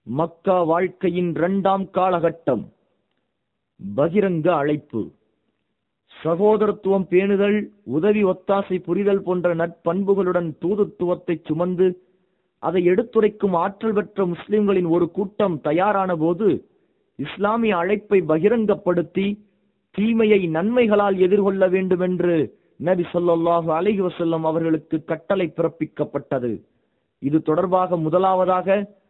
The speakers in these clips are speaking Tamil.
மக்கா வாழ்க்கையின் இரண்டாம் காலகட்டம் பகிரங்க அழைப்பு சகோதரத்துவம் பேணுதல் உதவி ஒத்தாசை புரிதல் போன்ற நற்பண்புகளுடன் தூதுத்துவத்தை சுமந்து அதை எடுத்துரைக்கும் ஆற்றல் பெற்ற முஸ்லிம்களின் ஒரு கூட்டம் தயாரான போது இஸ்லாமிய அழைப்பை பகிரங்கப்படுத்தி தீமையை நன்மைகளால் எதிர்கொள்ள வேண்டும் என்று நபி ஸல்லல்லாஹு அலைஹி வஸல்லம் அவர்களுக்கு கட்டளை பிறப்பிக்கப்பட்டது இது தொடர்பாக முதலாவதாக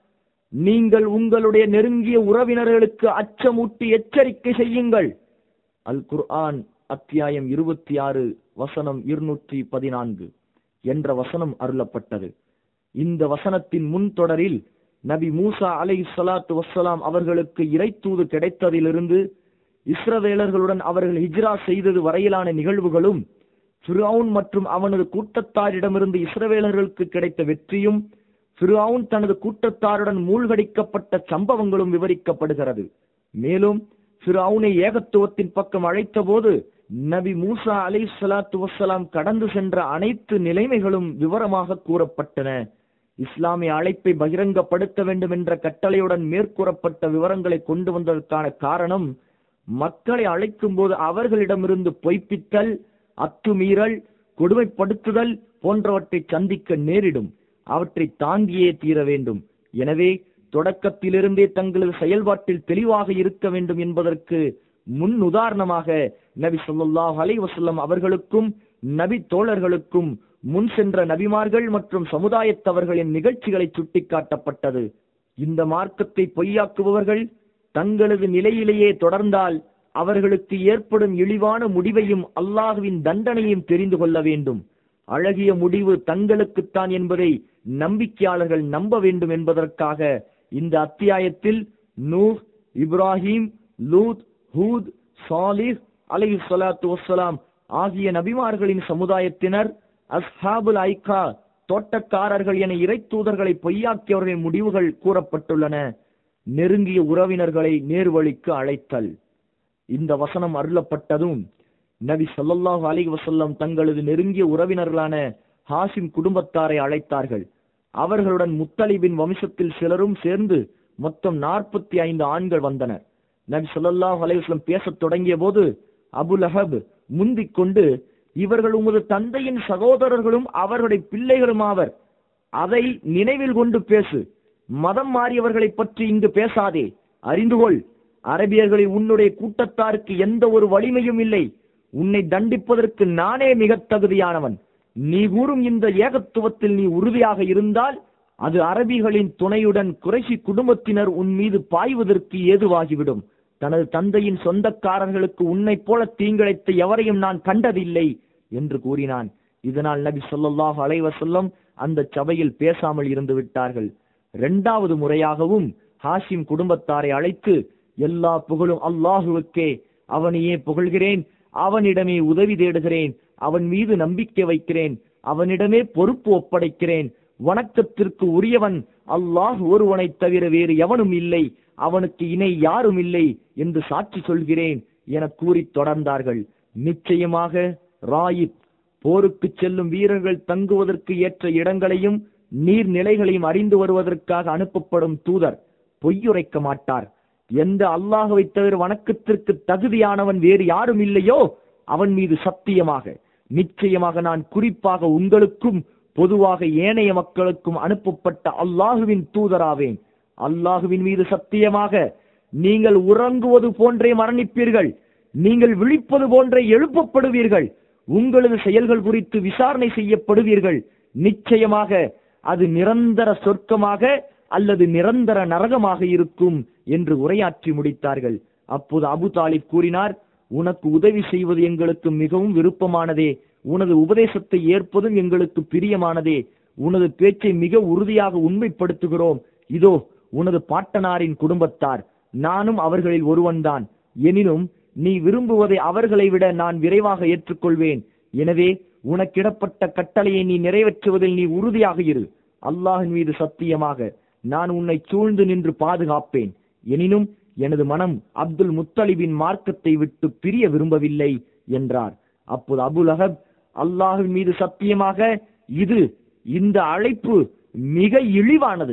நீங்கள் உங்களுடைய நெருங்கிய உறவினர்களுக்கு அச்சமூட்டி எச்சரிக்கை செய்யுங்கள் அல் குர்ஆன் அத்தியாயம் இருபத்தி ஆறு வசனம் இருநூற்றி பதினான்கு என்ற வசனம் அருளப்பட்டது இந்த வசனத்தின் முன் தொடரில் நபி மூசா அலை சலாத்து வசலாம் அவர்களுக்கு இறைத்தூது கிடைத்ததிலிருந்து இஸ்ரவேலர்களுடன் அவர்கள் ஹிஜ்ரா செய்தது வரையிலான நிகழ்வுகளும் ஃபிரௌன் மற்றும் அவனது கூட்டத்தாரிடமிருந்து இஸ்ரவேலர்களுக்கு கிடைத்த வெற்றியும் ஃபிரௌன் தனது கூட்டத்தாருடன் மூழ்கடிக்கப்பட்ட சம்பவங்களும் விவரிக்கப்படுகிறது மேலும் ஃபிரௌனை ஏகத்துவத்தின் பக்கம் அழைத்த போது நபி மூசா அலை சலாத்து வசலாம் கடந்து சென்ற அனைத்து நிலைமைகளும் விவரமாக கூறப்பட்டன இஸ்லாமிய அழைப்பை பகிரங்கப்படுத்த வேண்டும் என்ற கட்டளையுடன் மேற்கூறப்பட்ட விவரங்களை கொண்டு வந்ததற்கான காரணம் மக்களை அழைக்கும் போது அவர்களிடமிருந்து பொய்ப்பித்தல் அத்துமீறல் கொடுமைப்படுத்துதல் போன்றவற்றை சந்திக்க நேரிடும் அவற்றை தாங்கியே தீர வேண்டும் எனவே தொடக்கத்திலிருந்தே தங்களது செயல்பாட்டில் தெளிவாக இருக்க வேண்டும் என்பதற்கு முன் உதாரணமாக நபி சொல்லாஹ் அலை வசல்லம் அவர்களுக்கும் நபி தோழர்களுக்கும் முன் சென்ற நபிமார்கள் மற்றும் சமுதாயத்தவர்களின் நிகழ்ச்சிகளை சுட்டிக்காட்டப்பட்டது இந்த மார்க்கத்தை பொய்யாக்குபவர்கள் தங்களது நிலையிலேயே தொடர்ந்தால் அவர்களுக்கு ஏற்படும் இழிவான முடிவையும் அல்லாஹுவின் தண்டனையும் தெரிந்து கொள்ள வேண்டும் அழகிய முடிவு தங்களுக்குத்தான் என்பதை நம்பிக்கையாளர்கள் நம்ப வேண்டும் என்பதற்காக இந்த அத்தியாயத்தில் நூஹ் இப்ராஹிம் லூத் ஹூத் சாலிஹ் அலைஹி ஸலாத்து வஸ்ஸலாம் ஆகிய நபிமார்களின் சமுதாயத்தினர் அஸ்ஹாபுல் ஐகா தோட்டக்காரர்கள் என இறை தூதர்களை பொய்யாக்கியவர்களின் முடிவுகள் கூறப்பட்டுள்ளன நெருங்கிய உறவினர்களை நேர்வழிக்கு அழைத்தல் இந்த வசனம் அருளப்பட்டதும் நபி ஸல்லல்லாஹு அலைஹி வஸல்லம் தங்களது நெருங்கிய உறவினர்களான ஹாசிம் குடும்பத்தாரை அழைத்தார்கள் அவர்களுடன் முத்தலிபின் வம்சத்தில் சிலரும் சேர்ந்து மொத்தம் நாற்பத்தி ஐந்து ஆண்கள் வந்தனர் நபி ஸல்லல்லாஹு அலைஹி வஸல்லம் பேசத் தொடங்கிய போது அபு லஹப் முந்திக் கொண்டு இவர்கள் உமது தந்தையின் சகோதரர்களும் அவர்களுடைய பிள்ளைகளும் ஆவர் அதை நினைவில் கொண்டு பேசு மதம் மாறியவர்களை பற்றி இங்கு பேசாதே அறிந்து கொள் அரபியர்களில் உன்னுடைய கூட்டத்தாருக்கு எந்த ஒரு வலிமையும் இல்லை உன்னை தண்டிப்பதற்கு நானே மிக தகுதியானவன் நீ கூறும் இந்த ஏகத்துவத்தில் நீ உறுதியாக இருந்தால் அது அரபிகளின் துணையுடன் குறைசி குடும்பத்தினர் உன் மீது பாய்வதற்கு ஏதுவாகிவிடும் தனது தந்தையின் சொந்தக்காரர்களுக்கு உன்னைப் போல தீங்கிழைத்த எவரையும் நான் கண்டதில்லை என்று கூறினான் இதனால் நபி ஸல்லல்லாஹு அலைஹி வஸல்லம் அந்த சபையில் பேசாமல் இருந்து விட்டார்கள் இரண்டாவது முறையாகவும் ஹாஷிம் குடும்பத்தாரை அழைத்து எல்லா புகழும் அல்லாஹுவுக்கே அவனையே புகழ்கிறேன் அவனிடமே உதவி தேடுகிறேன் அவன் மீது நம்பிக்கை வைக்கிறேன் அவனிடமே பொறுப்பு ஒப்படைக்கிறேன் வணக்கத்திற்கு உரியவன் அல்லாஹ் ஒருவனைத் தவிர வேறு எவனும் இல்லை அவனுக்கு இணை யாரும் இல்லை என்று சாட்சி சொல்கிறேன் என கூறி தொடர்ந்தார்கள் நிச்சயமாக ராயித் போருக்கு செல்லும் வீரர்கள் தங்குவதற்கு ஏற்ற இடங்களையும் நீர்நிலைகளையும் அறிந்து வருவதற்காக அனுப்பப்படும் தூதர் பொய்யுரைக்க மாட்டார் எந்த அல்லாஹுவை தவிர வணக்கத்திற்கு தகுதியானவன் வேறு யாரும் இல்லையோ அவன் மீது சத்தியமாக நிச்சயமாக நான் குறிப்பாக உங்களுக்கும் பொதுவாக ஏனைய மக்களுக்கும் அனுப்பப்பட்ட அல்லாஹுவின் தூதராவேன் அல்லாஹுவின் மீது சத்தியமாக நீங்கள் உறங்குவது போன்றே மரணிப்பீர்கள் நீங்கள் விழிப்பது போன்றே எழுப்பப்படுவீர்கள் உங்களது செயல்கள் குறித்து விசாரணை செய்யப்படுவீர்கள் நிச்சயமாக அது நிரந்தர சொர்க்கமாக அல்லது நிரந்தர நரகமாக இருக்கும் என்று உரையாற்றி முடித்தார்கள் அப்போது அபு தாலிப் கூறினார் உனக்கு உதவி செய்வது எங்களுக்கு மிகவும் விருப்பமானதே உனது உபதேசத்தை ஏற்பதும் எங்களுக்கு பிரியமானதே உனது பேச்சை மிக உறுதியாக உண்மைப்படுத்துகிறோம் இதோ உனது பாட்டனாரின் குடும்பத்தார் நானும் அவர்களில் ஒருவன்தான் எனினும் நீ விரும்புவதை அவர்களை விட நான் விரைவாக ஏற்றுக்கொள்வேன் எனவே உனக்கிடப்பட்ட கட்டளையை நீ நிறைவேற்றுவதில் நீ உறுதியாக இரு அல்லாஹின் மீது சத்தியமாக நான் உன்னை சூழ்ந்து நின்று பாதுகாப்பேன் எனினும் எனது மனம் அப்துல் முத்தலிபின் மார்க்கத்தை விட்டு பிரிய விரும்பவில்லை என்றார் அப்போது அபுல் அஹப் அல்லாஹின் மீது சத்தியமாக இது இந்த அழைப்பு மிக இழிவானது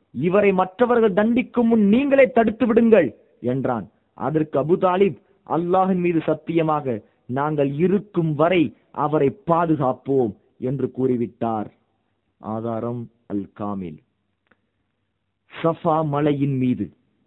இவரை மற்றவர்கள் தண்டிக்கும் முன் நீங்களே தடுத்து விடுங்கள் என்றான் அதற்கு அபு தாலிப் அல்லாஹின் மீது சத்தியமாக நாங்கள் இருக்கும் வரை அவரை பாதுகாப்போம் என்று கூறிவிட்டார் ஆதாரம் அல் காமில் சஃபா மலையின் மீது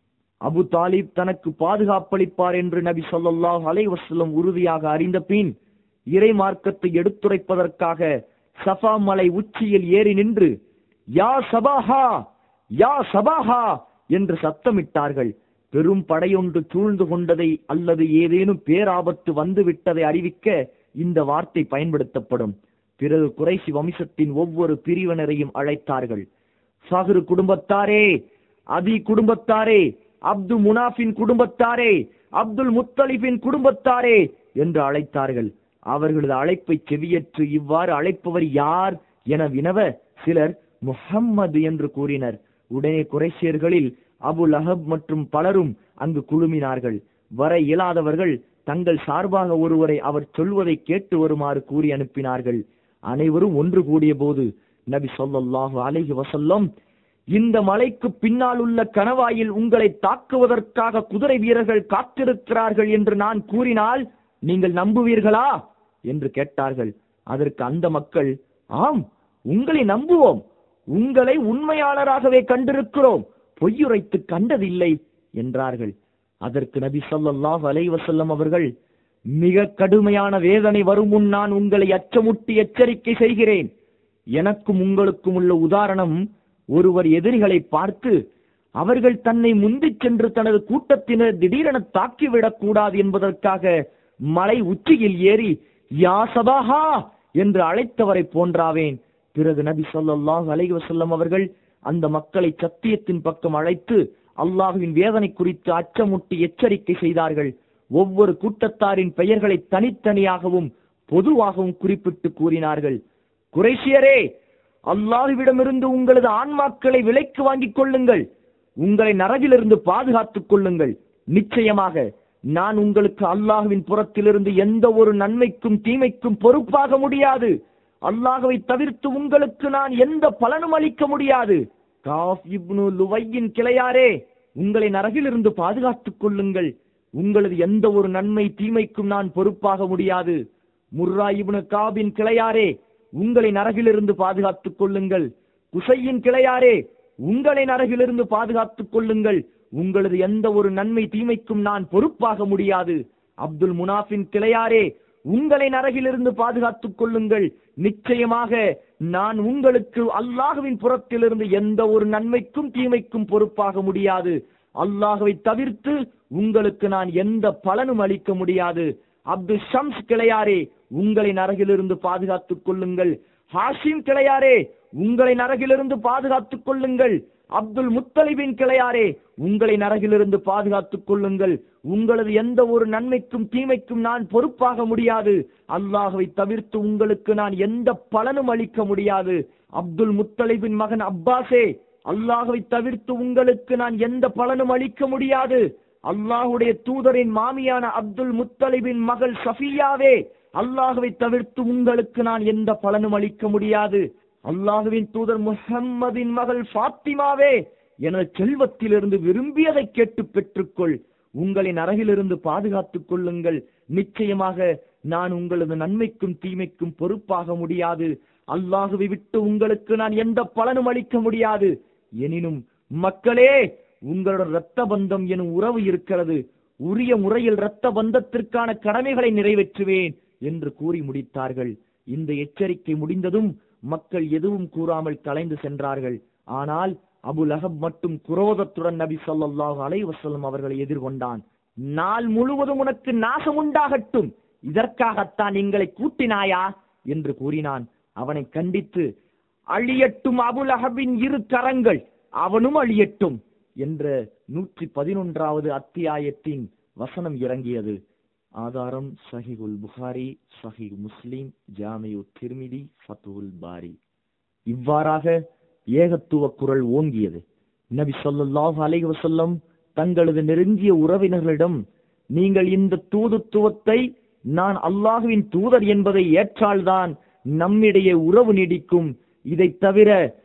அபு தாலிப் தனக்கு பாதுகாப்பளிப்பார் என்று நபி ஸல்லல்லாஹு அலைஹி வஸல்லம் உறுதியாக அறிந்த பின் இறை மார்க்கத்தை எடுத்துரைப்பதற்காக சஃபா மலை உச்சியில் ஏறி நின்று யா சபாஹா யா சபாஹா என்று சத்தமிட்டார்கள் பெரும் படையொன்று சூழ்ந்து கொண்டதை அல்லது ஏதேனும் பேராபத்து வந்து விட்டதை அறிவிக்க இந்த வார்த்தை பயன்படுத்தப்படும் பிறகு குறைசி வம்சத்தின் ஒவ்வொரு பிரிவினரையும் அழைத்தார்கள் ஃபஹ்ரு குடும்பத்தாரே அதி குடும்பத்தாரே அப்து முனாஃபின் குடும்பத்தாரே அப்துல் முத்தலிபின் குடும்பத்தாரே என்று அழைத்தார்கள் அவர்களது அழைப்பை செவியற்று இவ்வாறு அழைப்பவர் யார் என வினவ சிலர் முஹம்மது என்று கூறினர் உடனே குறைசியர்களில் அபு லஹப் மற்றும் பலரும் அங்கு குழுமினார்கள் வர இயலாதவர்கள் தங்கள் சார்பாக ஒருவரை அவர் சொல்வதை கேட்டு வருமாறு கூறி அனுப்பினார்கள் அனைவரும் ஒன்று கூடிய போது நபி ஸல்லல்லாஹு அலைஹி வஸல்லம் இந்த மலைக்கு பின்னால் உள்ள கணவாயில் உங்களை தாக்குவதற்காக குதிரை வீரர்கள் காத்திருக்கிறார்கள் என்று நான் கூறினால் நீங்கள் நம்புவீர்களா என்று கேட்டார்கள் அதற்கு அந்த மக்கள் ஆம் உங்களை நம்புவோம் உங்களை உண்மையாளராகவே கண்டிருக்கிறோம் பொய்யுரைத்து கண்டதில்லை என்றார்கள் அதற்கு நபி ஸல்லல்லாஹு அலைஹி வஸல்லம் அவர்கள் மிக கடுமையான வேதனை வரும் முன் நான் உங்களை அச்சமுட்டி எச்சரிக்கை செய்கிறேன் எனக்கும் உங்களுக்கும் உள்ள உதாரணம் ஒருவர் எதிரிகளை பார்த்து அவர்கள் தன்னை முந்திச் சென்று தனது கூட்டத்தினர் திடீரென தாக்கிவிடக் கூடாது என்பதற்காக மலை உச்சியில் ஏறி யா சபாஹா என்று அழைத்தவரை போன்றாவேன் பிறகு நபி ஸல்லல்லாஹு அலைஹி வஸல்லம் அவர்கள் அந்த மக்களை சத்தியத்தின் பக்கம் அழைத்து அல்லாஹுவின் வேதனை குறித்து அச்சமுட்டி எச்சரிக்கை செய்தார்கள் ஒவ்வொரு கூட்டத்தாரின் பெயர்களை தனித்தனியாகவும் பொதுவாகவும் குறிப்பிட்டு கூறினார்கள் குறைஷியரே அல்லாஹுவிடமிருந்து உங்களது ஆன்மாக்களை விலைக்கு வாங்கிக் கொள்ளுங்கள் உங்களை நரகிலிருந்து பாதுகாத்துக் கொள்ளுங்கள் நிச்சயமாக நான் உங்களுக்கு அல்லாஹுவின் புறத்திலிருந்து எந்த ஒரு நன்மைக்கும் தீமைக்கும் பொறுப்பாக முடியாது அல்லாஹுவை தவிர்த்து உங்களுக்கு நான் எந்த பலனும் அளிக்க முடியாது காஃப் இப்னு லுவையின் கிளையாரே உங்களை நரகிலிருந்து பாதுகாத்துக் கொள்ளுங்கள் உங்களது எந்த ஒரு நன்மை தீமைக்கும் நான் பொறுப்பாக முடியாது முர்ரா இப்னு காபின் கிளையாரே உங்களை நரகிலிருந்து பாதுகாத்துக் கொள்ளுங்கள் குசையின் கிளையாரே உங்களை நரகிலிருந்து பாதுகாத்துக் கொள்ளுங்கள் உங்களது எந்த ஒரு நன்மை தீமைக்கும் நான் பொறுப்பாக முடியாது அப்துல் முனாஃபின் கிளையாரே உங்களை நரகிலிருந்து பாதுகாத்துக் கொள்ளுங்கள் நிச்சயமாக நான் உங்களுக்கு அல்லாஹுவின் புறத்திலிருந்து எந்த ஒரு நன்மைக்கும் தீமைக்கும் பொறுப்பாக முடியாது அல்லாஹுவை தவிர்த்து உங்களுக்கு நான் எந்த பலனும் அளிக்க முடியாது அப்துல் ஷம்ஸ் கிளையாரே உங்களை நரகிலிருந்து பாதுகாத்துக் கொள்ளுங்கள் ஹாஷிம் கிளையாரே உங்களை நரகிலிருந்து பாதுகாத்துக் கொள்ளுங்கள் அப்துல் முத்தலிபின் கிளையாரே உங்களை நரகிலிருந்து பாதுகாத்துக் கொள்ளுங்கள் உங்களது எந்த ஒரு நன்மைக்கும் தீமைக்கும் நான் பொறுப்பாக முடியாது அல்லாஹுவை தவிர்த்து உங்களுக்கு நான் எந்த பலனும் அளிக்க முடியாது அப்துல் முத்தலிபின் மகன் அப்பாஸே அல்லாஹுவை தவிர்த்து உங்களுக்கு நான் எந்த பலனும் அளிக்க முடியாது அல்லாஹுடைய தூதரின் மாமியான அப்துல் முத்தலிபின் மகள் சஃபியாவே அல்லாஹுவை தவிர்த்து உங்களுக்கு நான் எந்த பலனும் அளிக்க முடியாது அல்லாஹுவின் தூதர் முஹம்மதின் மகள் ஃபாத்திமாவே எனது செல்வத்திலிருந்து விரும்பியதை கேட்டு பெற்றுக்கொள் உங்களை நரகிலிருந்து பாதுகாத்துக் கொள்ளுங்கள் நிச்சயமாக நான் உங்களது நன்மைக்கும் தீமைக்கும் பொறுப்பாக முடியாது அல்லாஹுவை விட்டு உங்களுக்கு நான் எந்த பலனும் அளிக்க முடியாது எனினும் மக்களே உங்களோட இரத்த பந்தம் எனும் உறவு இருக்கிறது உரிய முறையில் இரத்த பந்தத்திற்கான கடமைகளை நிறைவேற்றுவேன் என்று கூறி முடித்தார்கள் இந்த எச்சரிக்கை முடிந்ததும் மக்கள் எதுவும் கூறாமல் கலைந்து சென்றார்கள் ஆனால் அபு லஹப் மட்டும் குரோதத்துடன் நபி ஸல்லல்லாஹு அலைஹி வஸல்லம் அவர்களை எதிர்கொண்டான் நாள் முழுவதும் உனக்கு நாசம் உண்டாகட்டும் இதற்காகத்தான் எங்களை கூட்டினாயா என்று கூறினான் அவனை கண்டித்து அழியட்டும் அபு லஹபின் இரு கரங்கள் அவனும் அழியட்டும் என்ற நூற்றி பதினொன்றாவது அத்தியாயத்தின் வசனம் இறங்கியது ஆதாரம் சஹிகுல் புகாரி சஹிஹ் முஸ்லிம் ஜாமியு திர்மிதி ஃபத்துல் பாரி இவ்வாறாக ஏகத்துவ குரல் ஓங்கியது நபி ஸல்லல்லாஹு அலைஹி வஸல்லம் தங்களது நெருங்கிய உறவினர்களிடம் நீங்கள் இந்த தூதுத்துவத்தை நான் அல்லாஹுவின் தூதர் என்பதை ஏற்றால்தான் நம்மிடையே உறவு நீடிக்கும் இதைத் தவிர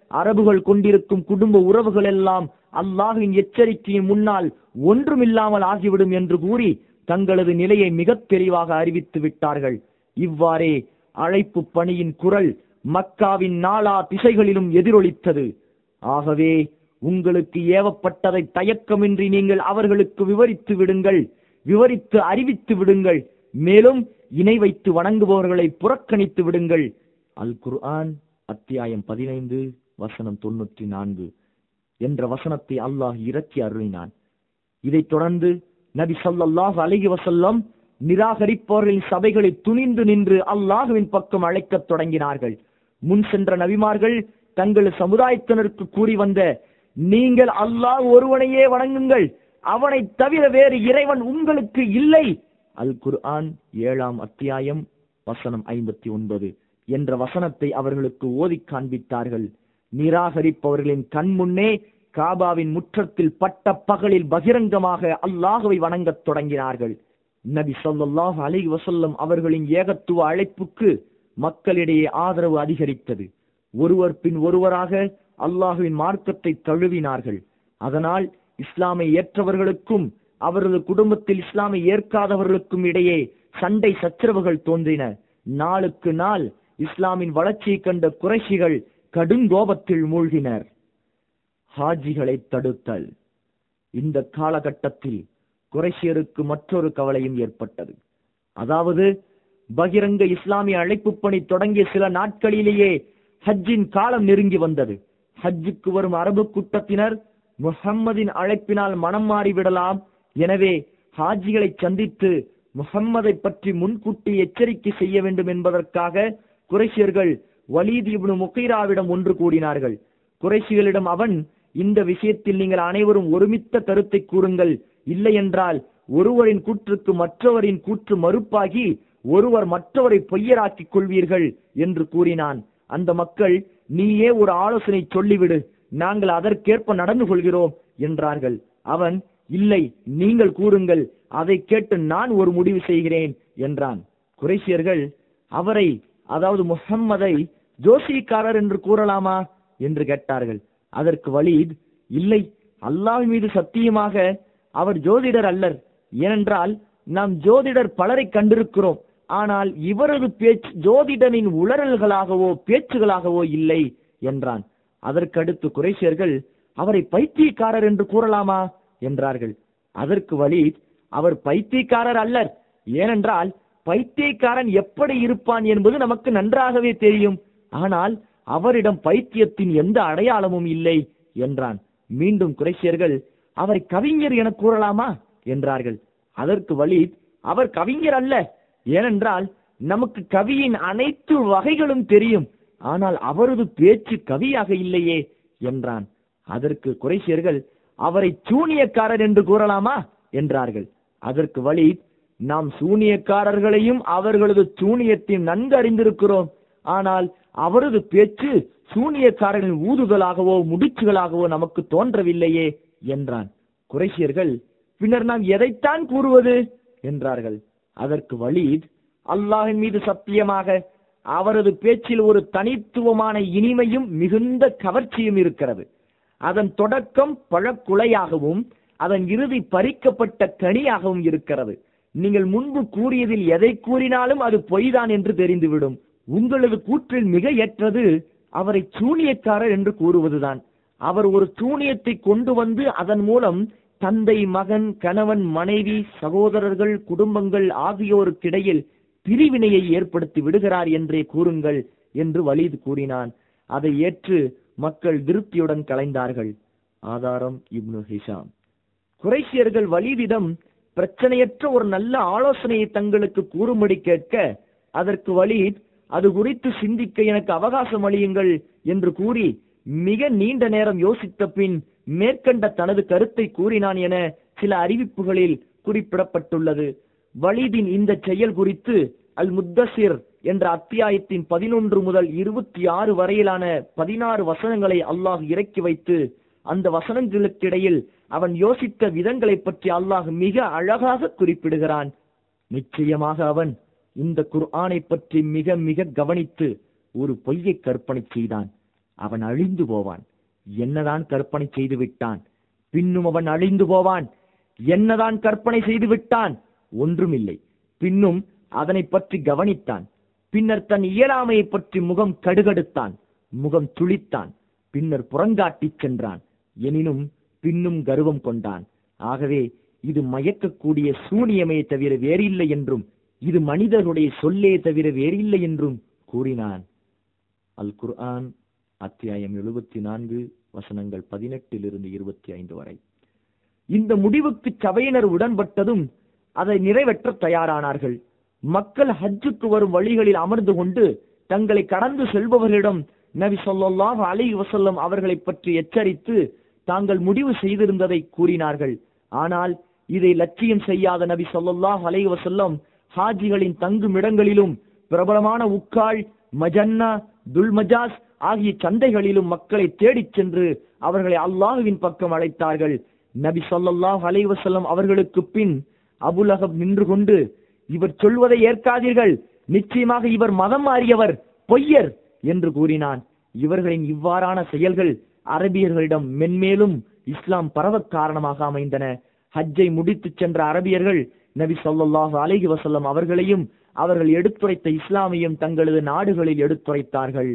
அரபுகள் கொண்டிருக்கும் குடும்ப உறவுகள் எல்லாம் அல்லாஹ்வின் எச்சரிக்கையின் முன்னால் ஒன்றுமில்லாமல் ஆகிவிடும் என்று கூறி தங்களது நிலையை மிகத் தெளிவாக அறிவித்து விட்டார்கள் இவ்வாறே அழைப்பு பணியின் குரல் மக்காவின் நாலா திசைகளிலும் எதிரொலித்தது ஆகவே உங்களுக்கு ஏவப்பட்டதை தயக்கமின்றி நீங்கள் அவர்களுக்கு விவரித்து விடுங்கள் விவரித்து அறிவித்து விடுங்கள் மேலும் இணை வைத்து வணங்குபவர்களை புறக்கணித்து விடுங்கள் அல் குர்ஆன் அத்தியாயம் பதினைந்து வசனம் தொண்ணூற்றி நான்கு என்ற வசனத்தை அல்லாஹ் இறக்கி அருளினான் இதைத் தொடர்ந்து நபி ஸல்லல்லாஹு அலைஹி வஸல்லம் நிராகரிப்பவர்களின் சபைகளை துணிந்து நின்று அல்லாஹுவின் பக்கம் அழைக்கத் தொடங்கினார்கள் முன் சென்ற நபிமார்கள் தங்கள் சமுதாயத்தினருக்கு கூறி வந்த நீங்கள் அல்லாஹ் ஒருவனையே வணங்குங்கள் அவனை தவிர வேறு இறைவன் உங்களுக்கு இல்லை அல் குர்ஆன் ஏழாம் அத்தியாயம் வசனம் ஐம்பத்தி ஒன்பது என்ற வசனத்தை அவர்களுக்கு ஓதிக் காண்பித்தார்கள் நிராகரிப்பவர்களின் கண் முன்னே காபாவின் முற்றத்தில் பட்ட பகலில் பகிரங்கமாக அல்லாஹுவை வணங்கத் தொடங்கினார்கள் நபி ஸல்லல்லாஹு அலைஹி வஸல்லம் அவர்களின் ஏகத்துவ அழைப்புக்கு மக்களிடையே ஆதரவு அதிகரித்தது ஒருவர் பின் ஒருவராக அல்லாஹுவின் மார்க்கத்தை தழுவினார்கள் அதனால் இஸ்லாமை ஏற்றவர்களுக்கும் அவரது குடும்பத்தில் இஸ்லாமை ஏற்காதவர்களுக்கும் இடையே சண்டை சச்சரவுகள் தோன்றின நாளுக்கு நாள் இஸ்லாமின் வளர்ச்சியை கண்ட குறைஷிகள் கடுங்கோபத்தில் மூழ்கினர் ஹாஜிகளை தடுத்தல் இந்த காலகட்டத்தில் குறைஷியருக்கு மற்றொரு கவலையும் ஏற்பட்டது அதாவது பகிரங்க இஸ்லாமிய அழைப்பு பணி தொடங்கிய சில நாட்களிலேயே ஹஜ்ஜின் காலம் நெருங்கி வந்தது ஹஜ்ஜுக்கு வரும் அரபு கூட்டத்தினர் முஹம்மதின் அழைப்பினால் மனம் மாறிவிடலாம் எனவே ஹாஜிகளை சந்தித்து முஹம்மதை பற்றி முன்கூட்டி எச்சரிக்கை செய்ய வேண்டும் என்பதற்காக குறைஷியர்கள் வலீத் இப்னு முகைராவிடம் ஒன்று கூடினார்கள் குறைஷிகளிடம் அவன் இந்த விஷயத்தில் நீங்கள் அனைவரும் ஒருமித்த கருத்தை கூறுங்கள் இல்லை என்றால் ஒருவரின் கூற்றுக்கு மற்றவரின் கூற்று மறுப்பாகி ஒருவர் மற்றவரை பொய்யராக்கிக் கொள்வீர்கள் என்று கூறினான் அந்த மக்கள் நீயே ஒரு ஆலோசனை சொல்லிவிடு நாங்கள் அதற்கேற்ப நடந்து கொள்கிறோம் என்றார்கள் அவன் இல்லை நீங்கள் கூறுங்கள் அதை கேட்டு நான் ஒரு முடிவு செய்கிறேன் என்றான் குறைசியர்கள் அவரை அதாவது முஹம்மதை ஜோசிக்காரர் என்று கூறலாமா என்று கேட்டார்கள் அதற்கு வலீத் இல்லை அல்லாஹ் மீது சத்தியமாக அவர் ஜோதிடர் அல்லர் ஏனென்றால் நாம் ஜோதிடர் பலரை கண்டிருக்கிறோம் ஆனால் இவரது பேச்சு ஜோதிடனின் உளறல்களாகவோ பேச்சுகளாகவோ இல்லை என்றான் அதற்கடுத்து குறைசியர்கள் அவரை பைத்தியக்காரர் என்று கூறலாமா என்றார்கள் அதற்கு வலீத் அவர் பைத்தியக்காரர் அல்லர் ஏனென்றால் பைத்தியக்காரன் எப்படி இருப்பான் என்பது நமக்கு நன்றாகவே தெரியும் ஆனால் அவரிடம் பைத்தியத்தின் எந்த அடையாளமும் இல்லை என்றான் மீண்டும் குறைசியர்கள் அவரை கவிஞர் என கூறலாமா என்றார்கள் அதற்கு வலீத் அவர் கவிஞர் அல்ல ஏனென்றால் நமக்கு கவியின் அனைத்து வகைகளும் தெரியும் ஆனால் அவரது பேச்சு கவியாக இல்லையே என்றான் அதற்கு குறைசியர்கள் அவரை சூனியக்காரர் என்று கூறலாமா என்றார்கள் அதற்கு வலீத் நாம் சூனியக்காரர்களையும் அவர்களது சூனியத்தையும் நன்கு அறிந்திருக்கிறோம் ஆனால் அவரது பேச்சு சூனியக்காரர்களின் ஊதுகளாகவோ முடிச்சுகளாகவோ நமக்கு தோன்றவில்லையே என்றான் குறைசியர்கள் பின்னர் நாம் எதைத்தான் கூறுவது என்றார்கள் அதற்கு வலீத் அல்லாஹின் மீது சத்தியமாக அவரது பேச்சில் ஒரு தனித்துவமான இனிமையும் மிகுந்த கவர்ச்சியும் இருக்கிறது அதன் தொடக்கம் பழக்குலையாகவும் அதன் இறுதி பறிக்கப்பட்ட கனியாகவும் இருக்கிறது நீங்கள் முன்பு கூறியதில் எதை கூறினாலும் அது பொய்தான் என்று தெரிந்துவிடும் உங்களது கூற்றில் மிக ஏற்றது அவரை சூனியக்காரர் என்று கூறுவதுதான் அவர் ஒரு சூனியத்தை கொண்டு வந்து அதன் மூலம் தந்தை மகன் கணவன் மனைவி சகோதரர்கள் குடும்பங்கள் ஆகியோருக்கிடையில் பிரிவினையை ஏற்படுத்தி விடுகிறார் என்றே கூறுங்கள் என்று வலீத் கூறினான் அதை ஏற்று மக்கள் திருப்தியுடன் கலைந்தார்கள் ஆதாரம் இப்னு ஹிஷாம் குறைசியர்கள் வலீதிடம் பிரச்சனையற்ற ஒரு நல்ல ஆலோசனையை தங்களுக்கு கூறும்படி கேட்க அதற்கு வலீத் அது குறித்து சிந்திக்க எனக்கு அவகாசம் அளியுங்கள் என்று கூறி மிக நீண்ட நேரம் யோசித்த பின் மேற்கண்ட தனது கருத்தை கூறினான் என சில அறிவிப்புகளில் குறிப்பிடப்பட்டுள்ளது வலீதின் இந்த செயல் குறித்து அல் முத்தசிர் என்ற அத்தியாயத்தின் பதினொன்று முதல் இருபத்தி ஆறு வரையிலான பதினாறு வசனங்களை அல்லாஹ் இறக்கி வைத்து அந்த வசனங்களுக்கிடையில் அவன் யோசித்த விதங்களை பற்றி அல்லாஹ் மிக அழகாக குறிப்பிடுகிறான் நிச்சயமாக அவன் இந்த குர்ஆனை பற்றி மிக மிக கவனித்து ஒரு பொய்யை கற்பனை செய்தான் அவன் அழிந்து போவான் என்னதான் கற்பனை செய்து விட்டான் பின்னும் அவன் அழிந்து போவான் என்னதான் கற்பனை செய்து விட்டான் ஒன்றுமில்லை பின்னும் அதனை பற்றி கவனித்தான் பின்னர் தன் இயலாமையை பற்றி முகம் கடுகடுத்தான் முகம் துளித்தான் பின்னர் புறங்காட்டிச் சென்றான் எனினும் பின்னும் கர்வம் கொண்டான் ஆகவே இது மயக்கக்கூடிய சூனியமே தவிர வேறில்லை என்றும் இது மனிதருடைய சொல்லே தவிர வேறில்லை என்றும் கூறினான் அல் குர்ஆன் அத்தியாயம் எழுபத்தி நான்கு வசனங்கள் பதினெட்டிலிருந்து இருபத்தி ஐந்து வரை இந்த முடிவுக்கு சபையினர் உடன்பட்டதும் அதை நிறைவேற்ற தயாரானார்கள் மக்கள் ஹஜ்ஜுக்கு வரும் வழிகளில் அமர்ந்து கொண்டு தங்களை கடந்து செல்பவர்களிடம் நபி ஸல்லல்லாஹு அலைஹி வஸல்லம் அவர்களை பற்றி எச்சரித்து தாங்கள் முடிவு செய்திருந்ததை கூறினார்கள் ஆனால் இதை லட்சியம் செய்யாத நபி ஸல்லல்லாஹு அலைஹி வஸல்லம் ஹாஜிகளின் தங்கும் இடங்களிலும் பிரபலமான உக்கால் மஜன்னா துல்மஜாஸ் ஆகிய சந்தைகளிலும் மக்களை தேடிச் சென்று அவர்களை அல்லாஹுவின் பக்கம் அழைத்தார்கள் நபி ஸல்லல்லாஹு அலைஹி வஸல்லம் அவர்களுக்கு பின் அபுலஹப் நின்று கொண்டு இவர் சொல்வதை ஏற்காதீர்கள் நிச்சயமாக இவர் மதம் மாறியவர் பொய்யர் என்று கூறினான் இவர்களின் இவ்வாறான செயல்கள் அரபியர்களிடம் மென்மேலும் இஸ்லாம் பரவக் காரணமாக அமைந்தன ஹஜ்ஜை முடித்துச் சென்ற அரபியர்கள் நபி ஸல்லல்லாஹு அலைஹி வஸல்லம் அவர்களையும் அவர்கள் எடுத்துரைத்த இஸ்லாமையும் தங்களது நாடுகளில் எடுத்துரைத்தார்கள்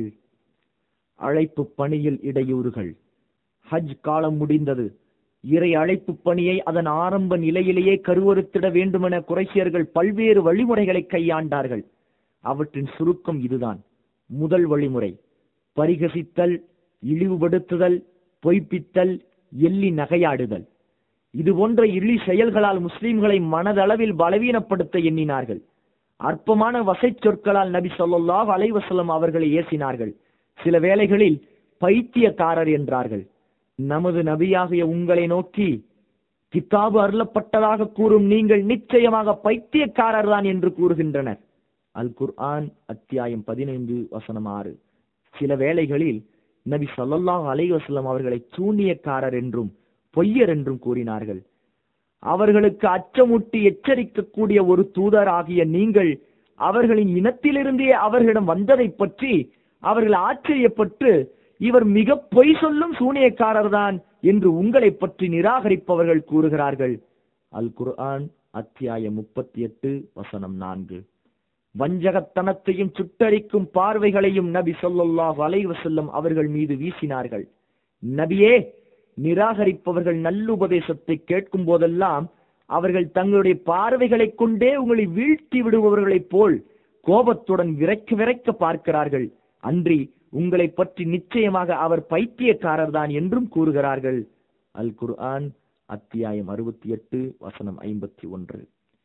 அழைப்பு பணியில் இடையூறுகள் ஹஜ் காலம் முடிந்தது இறை அழைப்பு பணியை அதன் ஆரம்ப நிலையிலேயே கருவறுத்திட வேண்டுமென குறைசியர்கள் பல்வேறு வழிமுறைகளை கையாண்டார்கள் அவற்றின் சுருக்கம் இதுதான் முதல் வழிமுறை பரிகசித்தல் இழிவுபடுத்துதல் பொய்ப்பித்தல் எள்ளி நகையாடுதல் இது போன்ற இழி செயல்களால் முஸ்லிம்களை மனதளவில் பலவீனப்படுத்த எண்ணினார்கள் அற்பமான வசை சொற்களால் நபி ஸல்லல்லாஹு அலைஹி வஸல்லம் அவர்களை ஏசினார்கள் சில வேளைகளில் பைத்தியக்காரர் என்றார்கள் நமது நபியாகிய உங்களை நோக்கி கித்தாபு அருளப்பட்டதாக கூறும் நீங்கள் நிச்சயமாக பைத்தியக்காரர் தான் என்று கூறுகின்றனர் அல் குர்ஆன் அத்தியாயம் பதினைந்து வசனம் ஆறு சில வேளைகளில் நபி ஸல்லல்லாஹு அலைஹி வஸல்லம் அவர்களை சூனியக்காரர் என்றும் பொய்யர் என்றும் கூறினார்கள் அவர்களுக்கு அச்சமூட்டி எச்சரிக்கக்கூடிய ஒரு தூதர் ஆகிய நீங்கள் அவர்களின் இனத்திலிருந்தே அவர்களிடம் வந்ததை பற்றி அவர்கள் ஆச்சரியப்பட்டு இவர் மிக பொய் சொல்லும் சூனியக்காரர் தான் என்று உங்களை பற்றி நிராகரிப்பவர்கள் கூறுகிறார்கள் அல் குர்ஆன் அத்தியாயம் முப்பத்தி எட்டு வசனம் நான்கு வஞ்சகத்தனத்தையும் சுட்டரிக்கும் பார்வைகளையும் நபி ஸல்லல்லாஹு அலைஹி வஸல்லம் அவர்கள் மீது வீசினார்கள் நபியே நிராகரிப்பவர்கள் நல்லுபதேசத்தை கேட்கும் போதெல்லாம் அவர்கள் தங்களுடைய பார்வைகளைக் கொண்டே உங்களை வீழ்த்தி விடுபவர்களைப் போல் கோபத்துடன் விரைக்க விரைக்க பார்க்கிறார்கள் அன்றி உங்களை பற்றி நிச்சயமாக அவர் பைத்தியக்காரர் தான் என்றும் கூறுகிறார்கள் அல் குர்ஆன் அத்தியாயம் அறுபத்தி எட்டு வசனம் ஐம்பத்தி ஒன்று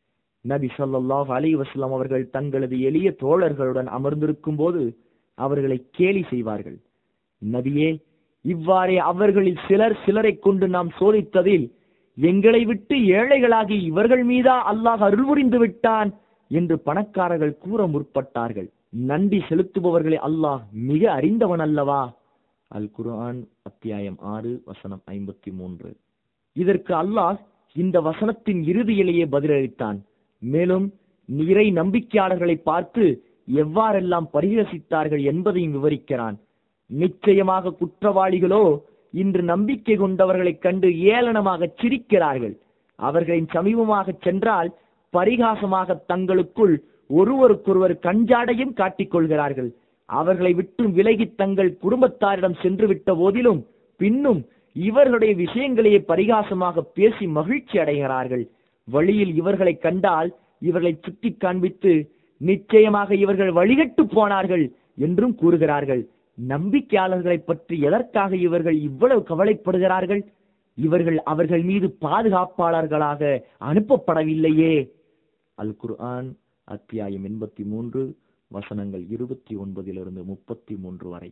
நபி ஸல்லல்லாஹு அலைஹி வஸல்லம் அவர்கள் தங்களது எளிய தோழர்களுடன் அமர்ந்திருக்கும் போது அவர்களை கேலி செய்வார்கள் நபியே இவ்வாறே அவர்களில் சிலர் சிலரை கொண்டு நாம் சோதித்ததில் எங்களை விட்டு ஏழைகளாகி இவர்கள் மீதா அல்லாஹ் அருள் புரிந்து விட்டான் என்று பணக்காரர்கள் கூற முற்பட்டார்கள் நன்றி செலுத்துபவர்களை அல்லாஹ் மிக அறிந்தவன் அல்லவா அல் குர்ஆன் அத்தியாயம் ஆறு வசனம் ஐம்பத்தி மூன்று இதற்கு அல்லாஹ் இந்த வசனத்தின் இறுதியிலேயே பதிலளித்தான் மேலும் இறை நம்பிக்கையாளர்களை பார்த்து எவ்வாறெல்லாம் பரிகசித்தார்கள் என்பதையும் விவரிக்கிறான் நிச்சயமாக குற்றவாளிகளோ இன்று நம்பிக்கை கொண்டவர்களைக் கண்டு ஏளனமாக சிரிக்கிறார்கள் அவர்களின் சமீபமாக சென்றால் பரிகாசமாக தங்களுக்குள் ஒருவருக்கொருவர் கஞ்சாடையும் காட்டிக் கொள்கிறார்கள் அவர்களை விட்டு விலகி தங்கள் குடும்பத்தாரிடம் சென்று விட்ட போதிலும் பின்னும் இவர்களுடைய விஷயங்களையே பரிகாசமாக பேசி மகிழ்ச்சி அடைகிறார்கள் வழியில் இவர்களை கண்டால் இவர்களை சுட்டி காண்பித்து நிச்சயமாக இவர்கள் வழிகட்டு போனார்கள் என்றும் கூறுகிறார்கள் நம்பிக்கையாளர்களை பற்றி எதற்காக இவர்கள் இவ்வளவு கவலைப்படுகிறார்கள் இவர்கள் அவர்கள் மீது பாதுகாப்பாளர்களாக அனுப்பப்படவில்லையே அல் குர்ஆன் அத்தியாயம் எண்பத்தி மூன்று வசனங்கள் இருபத்தி ஒன்பதிலிருந்து முப்பத்தி மூன்று வரை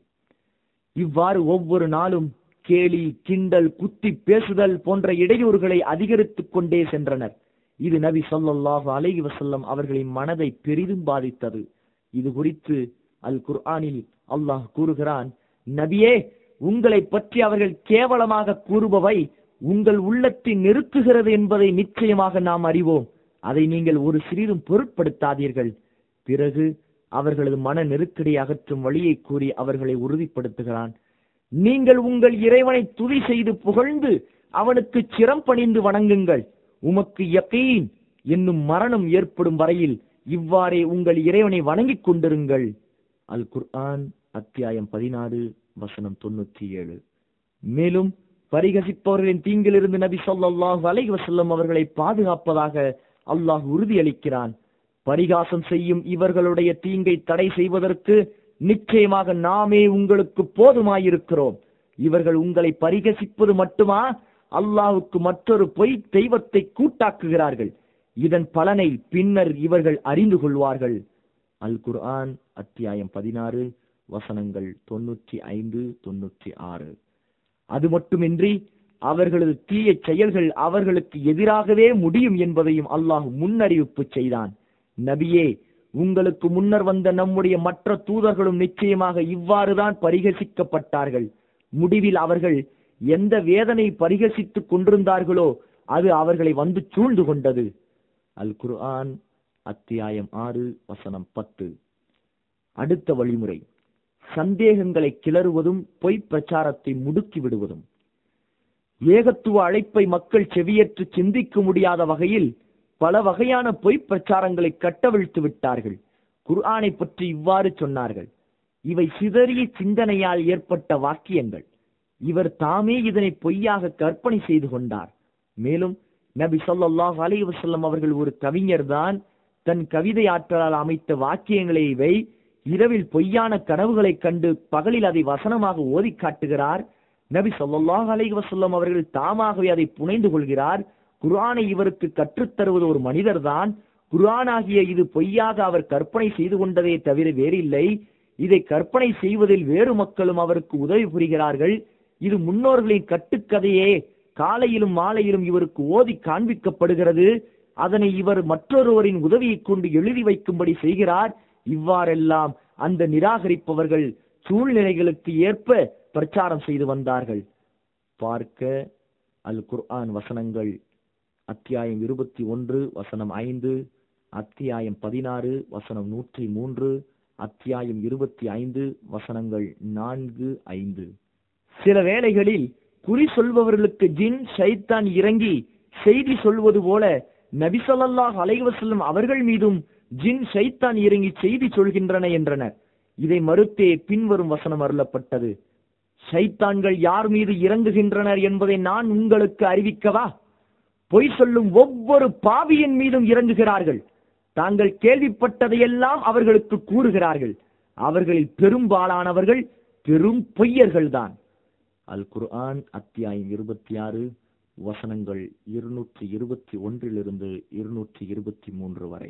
இவ்வாறு ஒவ்வொரு நாளும் கேலி கிண்டல் குத்தி பேசுதல் போன்ற இடையூறுகளை அதிகரித்துக் கொண்டே சென்றனர் இது நபி ஸல்லல்லாஹு அலைஹி வஸல்லம் அவர்களின் மனதை பெரிதும் பாதித்தது இது குறித்து அல் குர்ஆனில் அல்லாஹ் கூறுகிறான் நபியே உங்களை பற்றி அவர்கள் கேவலமாக கூறுபவை உங்கள் உள்ளத்தை நெருக்குகிறது என்பதை நிச்சயமாக நாம் அறிவோம் அதை நீங்கள் ஒரு சிறிதும் பொருட்படுத்தாதீர்கள் பிறகு அவர்களது மன நெருக்கடி அகற்றும் வழியை கூறி அவர்களை உறுதிப்படுத்துகிறான் நீங்கள் உங்கள் இறைவனை துதி செய்து புகழ்ந்து அவனுக்கு சிரம் பணிந்து வணங்குங்கள் உமக்கு யகீன் என்னும் மரணம் ஏற்படும் வரையில் இவ்வாறே உங்கள் இறைவனை வணங்கிக் கொண்டிருங்கள் அல் குர்ஆன் அத்தியாயம் பதினாறு வசனம் தொண்ணூற்றி ஏழு மேலும் பரிகசிப்பவர்களின் தீங்கிலிருந்து நபி ஸல்லல்லாஹு அலைஹி வஸல்லம் அவர்களை பாதுகாப்பதாக அல்லாஹ் உறுதியளிக்கிறான் பரிகாசம் செய்யும் இவர்களுடைய தீங்கை தடை செய்வதற்கு நிச்சயமாக நாமே உங்களுக்கு போதுமாயிருக்கிறோம் இவர்கள் உங்களை பரிகசிப்பது மட்டுமா அல்லாஹுக்கு மற்றொரு பொய் தெய்வத்தை கூட்டாக்குகிறார்கள் இதன் பலனை பின்னர் இவர்கள் அறிந்து கொள்வார்கள் அல் குர்ஆன் அத்தியாயம் பதினாறு வசனங்கள் தொன்னூற்றி ஐந்து தொன்னூற்றி ஆறு அது மட்டுமின்றி அவர்களது தீய செயல்கள் அவர்களுக்கு எதிராகவே முடியும் என்பதையும் அல்லாஹ் முன்னறிவிப்பு செய்தான் நபியே உங்களுக்கு முன்னர் வந்த நம்முடைய மற்ற தூதர்களும் நிச்சயமாக இவ்வாறுதான் பரிகசிக்கப்பட்டார்கள் முடிவில் அவர்கள் எந்த வேதனை பரிகசித்துக் கொண்டிருந்தார்களோ அது அவர்களை வந்து சூழ்ந்து கொண்டது அல் குர்ஆன் அத்தியாயம் ஆறு வசனம் பத்து அடுத்த வழிமுறை சந்தேகங்களை கிளறுவதும் பொய் பிரச்சாரத்தை முடுக்கி விடுவதும் ஏகத்துவ அழைப்பை மக்கள் செவியேற்று சிந்திக்க முடியாத வகையில் பல வகையான பொய் பிரச்சாரங்களை கட்டவிழ்த்து விட்டார்கள் குர்ஆனை பற்றி இவ்வாறு சொன்னார்கள் இவை சிதறிய சிந்தனையால் ஏற்பட்ட வாக்கியங்கள் இவர் தாமே இதனை பொய்யாக கற்பனை செய்து கொண்டார் மேலும் நபி ஸல்லல்லாஹு அலைஹி வஸல்லம் அவர்கள் ஒரு கவிஞர்தான் தன் கவிதை ஆற்றலால் அமைத்த வாக்கியங்களை இவை இரவில் பொய்யான கனவுகளைக் கண்டு பகலில் அதை வசனமாக ஓதி காட்டுகிறார் நபி ஸல்லல்லாஹு அலைஹி வஸல்லம் அவர்கள் தாமாகவே அதை புனைந்து கொள்கிறார் குர்ஆனை இவருக்கு கற்றுத்தருவது ஒரு மனிதர்தான் குர்ஆன் ஆகிய இது பொய்யாக அவர் கற்பனை செய்து கொண்டதே தவிர வேறில்லை இதை கற்பனை செய்வதில் வேறு மக்களும் அவருக்கு உதவி புரிகிறார்கள் இது முன்னோர்களின் கட்டுக்கதையே காலையிலும் மாலையிலும் இவருக்கு ஓதி காண்பிக்கப்படுகிறது அதனை இவர் மற்றொருவரின் உதவியைக் கொண்டு எழுதி வைக்கும்படி செய்கிறார் இவ்வாறெல்லாம் அந்த நிராகரிப்பவர்கள் சூழ்நிலைகளுக்கு ஏற்ப பிரச்சாரம் செய்து வந்தார்கள் பார்க்க அல் குர்ஆன் வசனங்கள் அத்தியாயம் இருபத்தி ஒன்று வசனம் ஐந்து அத்தியாயம் பதினாறு வசனம் நூற்றி மூன்று அத்தியாயம் இருபத்தி ஐந்து வசனங்கள் நான்கு ஐந்து சில வேளைகளில் குறி சொல்பவர்களுக்கு ஜின் ஷைத்தான் இறங்கி செய்தி சொல்வது போல நபி ஸல்லல்லாஹு அலைஹி வஸல்லம் அவர்கள் மீதும் ஜின் ஷைத்தான் இறங்கி செய்தி சொல்கின்றன என்றனர் இதை மறுத்தே பின்வரும் வசனம் அருளப்பட்டது ஷைத்தான்கள் யார் மீது இறங்குகின்றனர் என்பதை நான் உங்களுக்கு அறிவிக்கவா பொய் சொல்லும் ஒவ்வொரு பாவியின் மீதும் இறங்குகிறார்கள் தாங்கள் கேள்விப்பட்டதையெல்லாம் அவர்களுக்கு கூறுகிறார்கள் அவர்களில் பெரும்பாலானவர்கள் பெரும் பொய்யர்கள்தான் அல் குர்ஆன் அத்தியாயம் இருபத்தி ஆறு வசனங்கள் இருநூற்றி இருபத்தி ஒன்றிலிருந்து இருநூற்றி இருபத்தி மூன்று வரை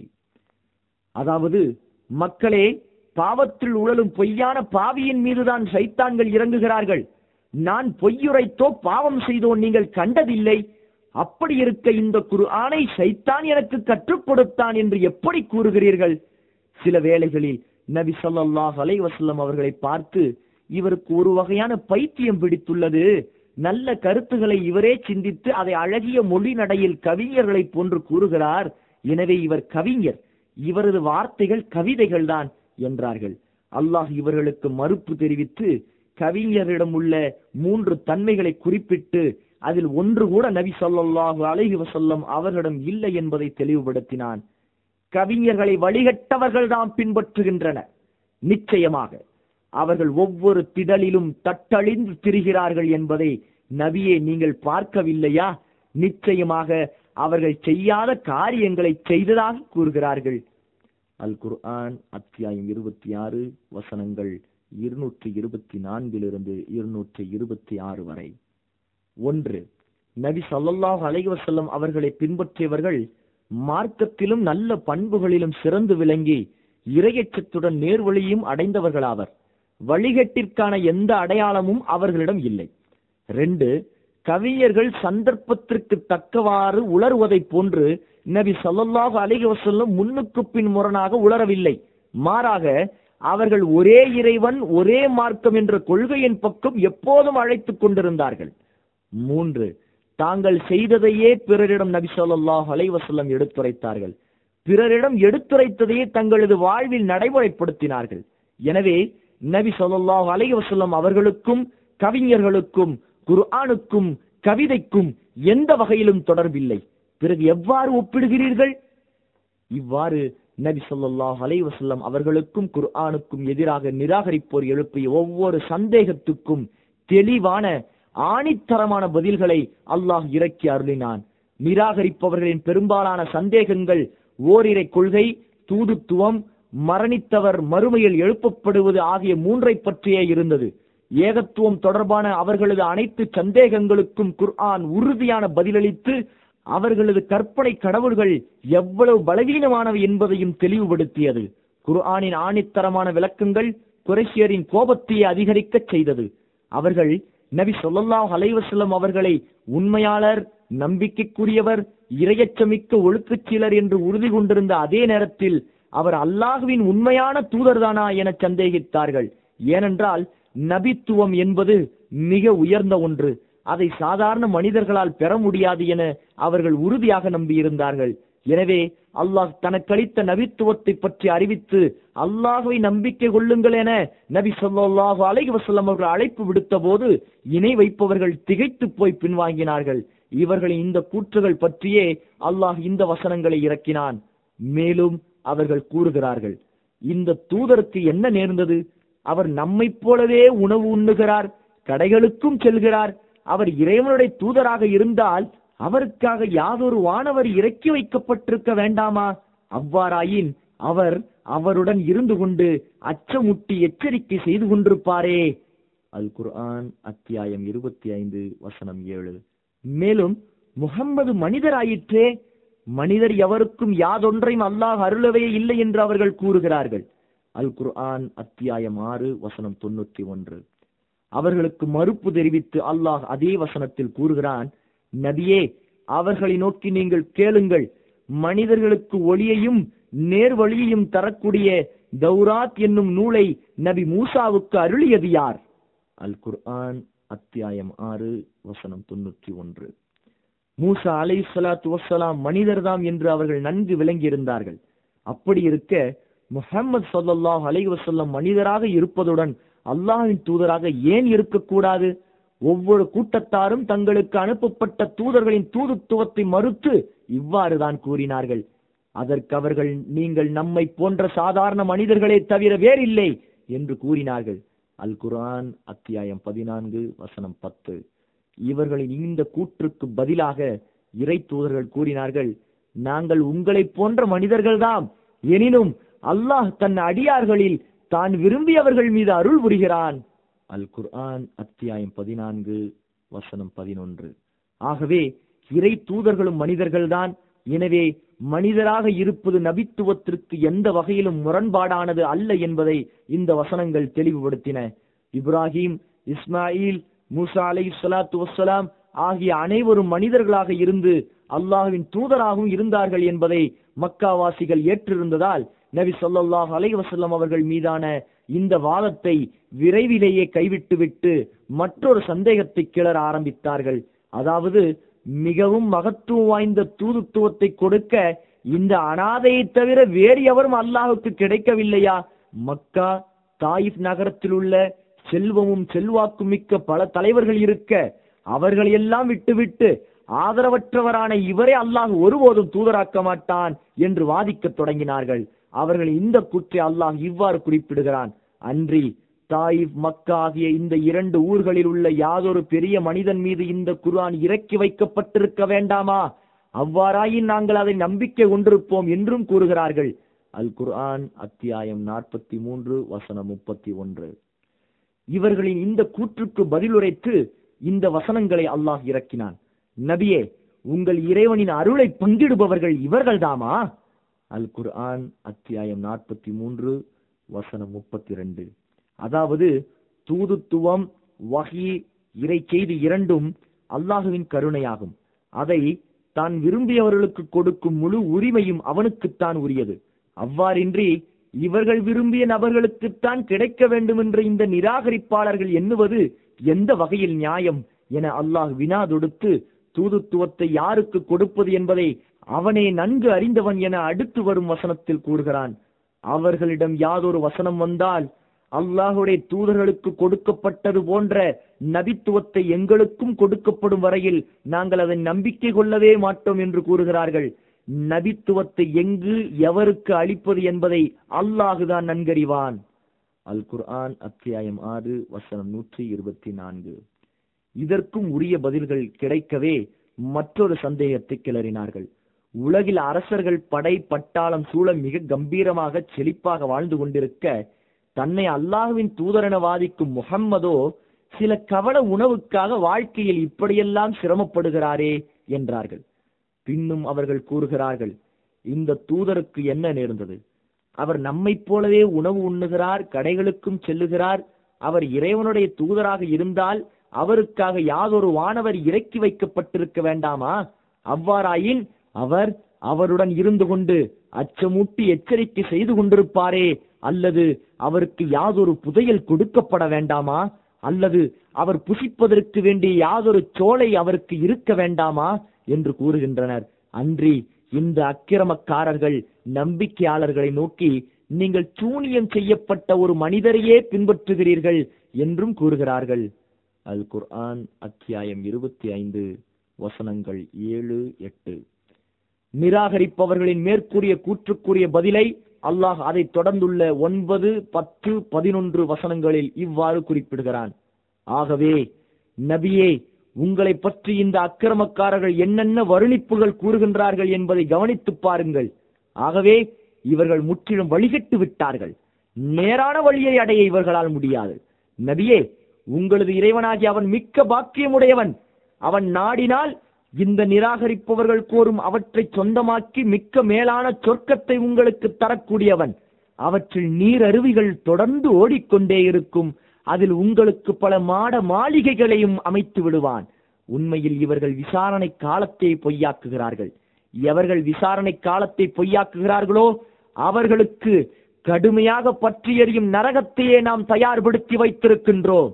அதாவது மக்களே பாவத்தில் உழலும் பொய்யான பாவியின் மீதுதான் சைத்தான்கள் இறங்குகிறார்கள் நான் பொய்யுரைத்தோ பாவம் செய்தோ நீங்கள் கண்டதில்லை அப்படி இருக்க இந்த குர்ஆனை சைத்தான் எனக்கு கற்றுக் கொடுத்தான் என்று எப்படி கூறுகிறீர்கள் சில வேளைகளில் நபி ஸல்லல்லாஹு அலைஹி வஸல்லம் அவர்களை பார்த்து இவருக்கு ஒரு வகையான பைத்தியம் பிடித்துள்ளது நல்ல கருத்துக்களை இவரே சிந்தித்து அதை அழகிய மொழி நடையில் கவிஞர்களைப் போன்று கூறுகிறார் எனவே இவர் கவிஞர் இவரது வார்த்தைகள் கவிதைகள் தான் என்றார்கள் அல்லாஹ் இவர்களுக்கு மறுப்பு தெரிவித்து கவிஞரிடம் உள்ள மூன்று தன்மைகளை குறிப்பிட்டு அதில் ஒன்று கூட நபி ஸல்லல்லாஹு அலைஹி வஸல்லம் அவர்களிடம் இல்லை என்பதை தெளிவுபடுத்தினான் கவிஞர்களை வழிகட்டவர்கள் தான் பின்பற்றுகின்றனர் நிச்சயமாக அவர்கள் ஒவ்வொரு திடலிலும் தட்டழிந்து திரிகிறார்கள் என்பதை நபியே நீங்கள் பார்க்கவில்லையா நிச்சயமாக அவர்கள் செய்யாத காரியங்களை செய்ததாக கூறுகிறார்கள் அல் குர்ஆன் அத்தியாயம் இருபத்தி ஆறு வசனங்கள் இருநூற்றி இருபத்தி நான்கிலிருந்து இருநூற்றி இருபத்தி ஆறு வரை ஒன்று நபி ஸல்லல்லாஹு அலைஹி வஸல்லம் அவர்களை பின்பற்றியவர்கள் மார்க்கத்திலும் நல்ல பண்புகளிலும் சிறந்து விளங்கி இரையச்சத்துடன் நேர்வழியும் அடைந்தவர்களாவர் வழிகட்டிற்கான எந்த அடையாளமும் அவர்களிடம் இல்லை ரெண்டு கவிஞர்கள் சந்தர்ப்பத்திற்கு தக்கவாறு உளறுவதைப் போன்று நபி ஸல்லல்லாஹு அலைஹி வஸல்லம் முன்னுக்கு பின் முரணாக உளரவில்லை மாறாக அவர்கள் ஒரே இறைவன் ஒரே மார்க்கம் என்ற கொள்கையின் பக்கம் எப்போதும் அழைத்துக் கொண்டிருந்தார்கள் மூன்று தாங்கள் செய்ததையே பிறரிடம் நபி ஸல்லல்லாஹு அலைஹி வஸல்லம் எடுத்துரைத்தார்கள் பிறரிடம் எடுத்துரைத்ததையே தங்களது வாழ்வில் நடைமுறைப்படுத்தினார்கள் எனவே நபி ஸல்லல்லாஹு அலைஹி வஸல்லம் அவர்களுக்கும் கவிஞர்களுக்கும் குர்ஆனுக்கும் கவிதைக்கும் எந்த வகையிலும் தொடர்பில்லை பிறகு எவ்வாறு ஒப்பிடுகிறீர்கள் இவ்வாறு நபி ஸல்லல்லாஹு அலைஹி வஸல்லம் அவர்களுக்கும் குர்ஆனுக்கும் எதிராக நிராகரிப்போர் எழுப்பிய ஒவ்வொரு சந்தேகத்துக்கும் தெளிவான ஆணித்தரமான பதில்களை அல்லாஹ் இறக்கி அருளினான் நிராகரிப்பவர்களின் பெரும்பாலான சந்தேகங்கள் ஓரிரை கொள்கை தூதுத்துவம் மரணித்தவர் மறுமையில் எழுப்பப்படுவது ஆகிய மூன்றை பற்றியே இருந்தது ஏகத்துவம் தொடர்பான அவர்களது அனைத்து சந்தேகங்களுக்கும் குர்ஆன் உறுதியான பதிலளித்து அவர்களது கற்பனை கடவுள்கள் எவ்வளவு பலவீனமானவை என்பதையும் தெளிவுபடுத்தியது குர்ஆனின் ஆணித்தரமான விளக்கங்கள் குறைஷியரின் கோபத்தையே அதிகரிக்கச் செய்தது அவர்கள் நபி ஸல்லல்லாஹு அலைஹி வஸல்லம் அவர்களை உண்மையாளர் நம்பிக்கைக்குரியவர் இரையச்சமிக்க ஒழுக்கச் சீலர் என்று உறுதி கொண்டிருந்த அதே நேரத்தில் அவர் அல்லாஹுவின் உண்மையான தூதர்தானா என சந்தேகித்தார்கள் ஏனென்றால் நபித்துவம் என்பது மிக உயர்ந்த ஒன்று அதை சாதாரண மனிதர்களால் பெற முடியாது என அவர்கள் உறுதியாக நம்பியிருந்தார்கள் எனவே அல்லாஹ் தனக்களித்த நபித்துவத்தை பற்றி அறிவித்து அல்லாஹுவை நம்பிக்கை கொள்ளுங்கள் என நபி ஸல்லல்லாஹு அலைஹி வஸல்லம் அவர்கள் அழைப்பு விடுத்த போது இணை வைப்பவர்கள் திகைத்து போய் பின்வாங்கினார்கள் இவர்களின் இந்த கூற்றுகள் பற்றியே அல்லாஹ் இந்த வசனங்களை இறக்கினான் மேலும் அவர்கள் கூறுகிறார்கள் இந்த தூதருக்கு என்ன நேர்ந்தது அவர் நம்மைப் போலவே உணவு உண்ணுகிறார் கடைகளுக்கும் செல்கிறார் அவர் இறைவனுடைய தூதராக இருந்தால் அவருக்காக யாதொரு வானவர் இறக்கி வைக்கப்பட்டிருக்க வேண்டாமா அவ்வாறாயின் அவர் அவருடன் இருந்து கொண்டு அச்சமுட்டி எச்சரிக்கை செய்து கொண்டிருப்பாரே அல் குர்ஆன் அத்தியாயம் இருபத்தி ஐந்து வசனம் ஏழு மேலும் முகம்மது மனிதராயிற்றே மனிதர் எவருக்கும் யாதொன்றையும் அல்லாஹ் அருளவே இல்லை என்று அவர்கள் கூறுகிறார்கள் அல் குர்ஆன் அத்தியாயம் ஆறு வசனம் தொண்ணூத்தி ஒன்று அவர்களுக்கு மறுப்பு தெரிவித்து அல்லாஹ் அதே வசனத்தில் கூறுகிறான் நபியே அவர்களை நோக்கி நீங்கள் கேளுங்கள் மனிதர்களுக்கு ஒளியையும் நேர்வழியையும் தரக்கூடிய தௌராத் என்னும் நூலை நபி மூசாவுக்கு அருளியது யார் அல் குர்ஆன் அத்தியாயம் ஆறு வசனம் தொண்ணூற்றி ஒன்று மூசா அலை சலாத்து வசலாம் மனிதர்தாம் என்று அவர்கள் நன்கு விளங்கியிருந்தார்கள் அப்படி இருக்க முஹம்மது ஸல்லல்லாஹு அலைஹி வஸல்லம் மனிதராக இருப்பதுடன் அல்லாஹ்வின் தூதராக ஏன் இருக்கக்கூடாது ஒவ்வொரு கூட்டத்தாரும் தங்களுக்கு அனுப்பப்பட்ட தூதர்களின் தூதுத்துவத்தை மறுத்து இவ்வாறு தான் கூறினார்கள் அதற்கு அவர்கள் நீங்கள் நம்மை போன்ற சாதாரண மனிதர்களே தவிர வேறில்லை என்று கூறினார்கள் அல் குர்ஆன் அத்தியாயம் பதினான்கு வசனம் பத்து இவர்களின் இந்த கூற்றுக்கு பதிலாக இறை தூதர்கள் கூறினார்கள் நாங்கள் உங்களைப் போன்ற மனிதர்கள்தாம் எனினும் அல்லாஹ் தன் அடியார்களில் தான் விரும்பியவர்கள் மீது அருள் புரிகிறான் அல் குர்ஆன் அத்தியாயம் பதினான்கு வசனம் பதினொன்று ஆகவே இறை தூதர்களும் மனிதர்கள்தான் எனவே மனிதராக இருப்பது நபித்துவத்திற்கு எந்த வகையிலும் முரண்பாடானது அல்ல என்பதை இந்த வசனங்கள் தெளிவுபடுத்தின இப்ராஹிம் இஸ்மாயில் மூசா அலை சலாத்து வசலாம் ஆகிய அனைவரும் மனிதர்களாக இருந்து அல்லாஹுவின் தூதராகவும் இருந்தார்கள் என்பதை மக்காவாசிகள் ஏற்றிருந்ததால் நபி ஸல்லல்லாஹு அலைஹி வஸல்லம் அவர்கள் மீதான இந்த வாதத்தை விரைவிலேயே கைவிட்டுவிட்டு மற்றொரு சந்தேகத்தை கிளற ஆரம்பித்தார்கள் அதாவது மிகவும் மகத்துவம் வாய்ந்த தூதுத்துவத்தை கொடுக்க இந்த அனாதையை தவிர வேறு எவரும் அல்லாஹுக்கு கிடைக்கவில்லையா மக்கா தாயிப் நகரத்தில் உள்ள செல்வமும் செல்வாக்கும் மிக்க பல தலைவர்கள் இருக்க அவர்கள் எல்லாம் விட்டுவிட்டு ஆதரவற்றவரான இவரே அல்லாஹ் ஒருபோதும் தூதராக்க மாட்டான் என்று வாதிக்கத் தொடங்கினார்கள் அவர்கள் இந்த குற்றை அல்லாஹ் இவ்வாறு குறிப்பிடுகிறான் அன்றி தாயிப் மக்கா ஆகிய இந்த இரண்டு ஊர்களில் உள்ள யாதொரு பெரிய மனிதன் மீது இந்த குர்ஆன் இறக்கி வைக்கப்பட்டிருக்க வேண்டாமா அவ்வாறாயின் நாங்கள் அதை நம்பிக்கை கொண்டிருப்போம் என்றும் கூறுகிறார்கள் அல் குர்ஆன் அத்தியாயம் நாற்பத்தி மூன்று வசனம் முப்பத்தி ஒன்று இவர்களின் இந்த கூற்றுக்கு பதிலுரைத்து இந்த வசனங்களை அல்லாஹ் இறக்கினான் நபியே உங்கள் இறைவனின் அருளை பங்கிடுபவர்கள் இவர்கள்தாமா அல் குர்ஆன் அத்தியாயம் நாற்பத்தி மூன்று வசனம் முப்பத்தி ரெண்டு அதாவது தூதுத்துவம் வகி இறை செய்தி இரண்டும் அல்லாஹுவின் கருணையாகும் அதை தான் விரும்பியவர்களுக்கு கொடுக்கும் முழு உரிமையும் அவனுக்குத்தான் உரியது அவ்வாறின்றி இவர்கள் விரும்பிய நபர்களுக்குத்தான் கிடைக்க வேண்டும் என்ற இந்த நிராகரிப்பாளர்கள் எண்ணுவது எந்த வகையில் நியாயம் என அல்லாஹ் வினா தொடுத்து தூதுத்துவத்தை யாருக்கு கொடுப்பது என்பதை அவனே நன்கு அறிந்தவன் என அடுத்து வரும் வசனத்தில் கூறுகிறான் அவர்களிடம் யாதொரு வசனம் வந்தால் அல்லாஹுடைய தூதர்களுக்கு கொடுக்கப்பட்டது போன்ற நபித்துவத்தை எங்களுக்கும் கொடுக்கப்படும் வரையில் நாங்கள் அதை நம்பிக்கை கொள்ளவே மாட்டோம் என்று கூறுகிறார்கள் நபித்துவத்தை எங்கு எவருக்கு அளிப்பது என்பதை அல்லாஹுதான் நன்கறிவான் அல் குர்ஆன் அத்தியாயம் ஆறு வசனம் நூற்றி இருபத்தி நான்கு இதற்கும் உரிய பதில்கள் கிடைக்கவே மற்றொரு சந்தேகத்தை கிளறினார்கள் உலகில் அரசர்கள் படை பட்டாளம் சூழ மிக கம்பீரமாக செழிப்பாக வாழ்ந்து கொண்டிருக்க தன்னை அல்லாஹுவின் தூதரென வாதிக்கும் முகம்மதோ சில கவல உணவுக்காக வாழ்க்கையில் இப்படியெல்லாம் சிரமப்படுகிறாரே என்றார்கள் பின்னும் அவர்கள் கூறுகிறார்கள் இந்த தூதருக்கு என்ன நேர்ந்தது அவர் நம்மைப் போலவே உணவு உண்ணுகிறார் கடைகளுக்கும் செல்லுகிறார் அவர் இறைவனுடைய தூதராக இருந்தால் அவருக்காக யாதொரு வானவர் இறக்கி வைக்கப்பட்டிருக்க வேண்டாமா அவ்வாறாயின் அவர் அவருடன் இருந்து கொண்டு அச்சமூட்டி எச்சரிக்கை செய்து கொண்டிருப்பாரே அல்லது அவருக்கு யாதொரு புதையல் கொடுக்கப்பட வேண்டாமா அல்லது அவர் புசிப்பதற்கு வேண்டிய யாதொரு சோலை அவருக்கு இருக்க வேண்டாமா என்று கூறுகின்றனர் அன்றி இந்த அக்கிரமக்காரர்கள் நம்பிக்கையாளர்களை நோக்கி நீங்கள் சூனியம் செய்யப்பட்ட ஒரு மனிதரையே பின்பற்றுகிறீர்கள் என்றும் கூறுகிறார்கள் அல் குர்ஆன் அத்தியாயம் இருபத்தி ஐந்து வசனங்கள் ஏழு எட்டு நிராகரிப்பவர்களின் மேற்கூறிய கூற்றுக்குரிய பதிலை அல்லாஹ் அதை தொடர்ந்துள்ள ஒன்பது பத்து பதினொன்று வசனங்களில் இவ்வாறு குறிப்பிடுகிறான் ஆகவே நபியே உங்களை பற்றி இந்த அக்கிரமக்காரர்கள் என்னென்ன வருணிப்புகள் கூறுகின்றார்கள் என்பதை கவனித்துப் பாருங்கள் ஆகவே இவர்கள் முற்றிலும் வழிகட்டு விட்டார்கள் நேரான வழியை அடைய இவர்களால் முடியாது நபியே உங்களது இறைவனாகி அவன் மிக்க பாக்கியமுடையவன் அவன் நாடினால் இந்த நிராகரிப்பவர்கள் கோரும் அவற்றை சொந்தமாக்கி மிக்க மேலான சொர்க்கத்தை உங்களுக்கு தரக்கூடியவன் அவற்றில் நீர் அருவிகள் தொடர்ந்து ஓடிக்கொண்டே இருக்கும் அதில் உங்களுக்கு பல மாட மாளிகைகளையும் அமைத்து விடுவான் உண்மையில் இவர்கள் விசாரணை காலத்தை பொய்யாக்குகிறார்கள் எவர்கள் விசாரணை காலத்தை பொய்யாக்குகிறார்களோ அவர்களுக்கு கடுமையாக பற்றி எறியும் நரகத்தையே நாம் தயார்படுத்தி வைத்திருக்கின்றோம்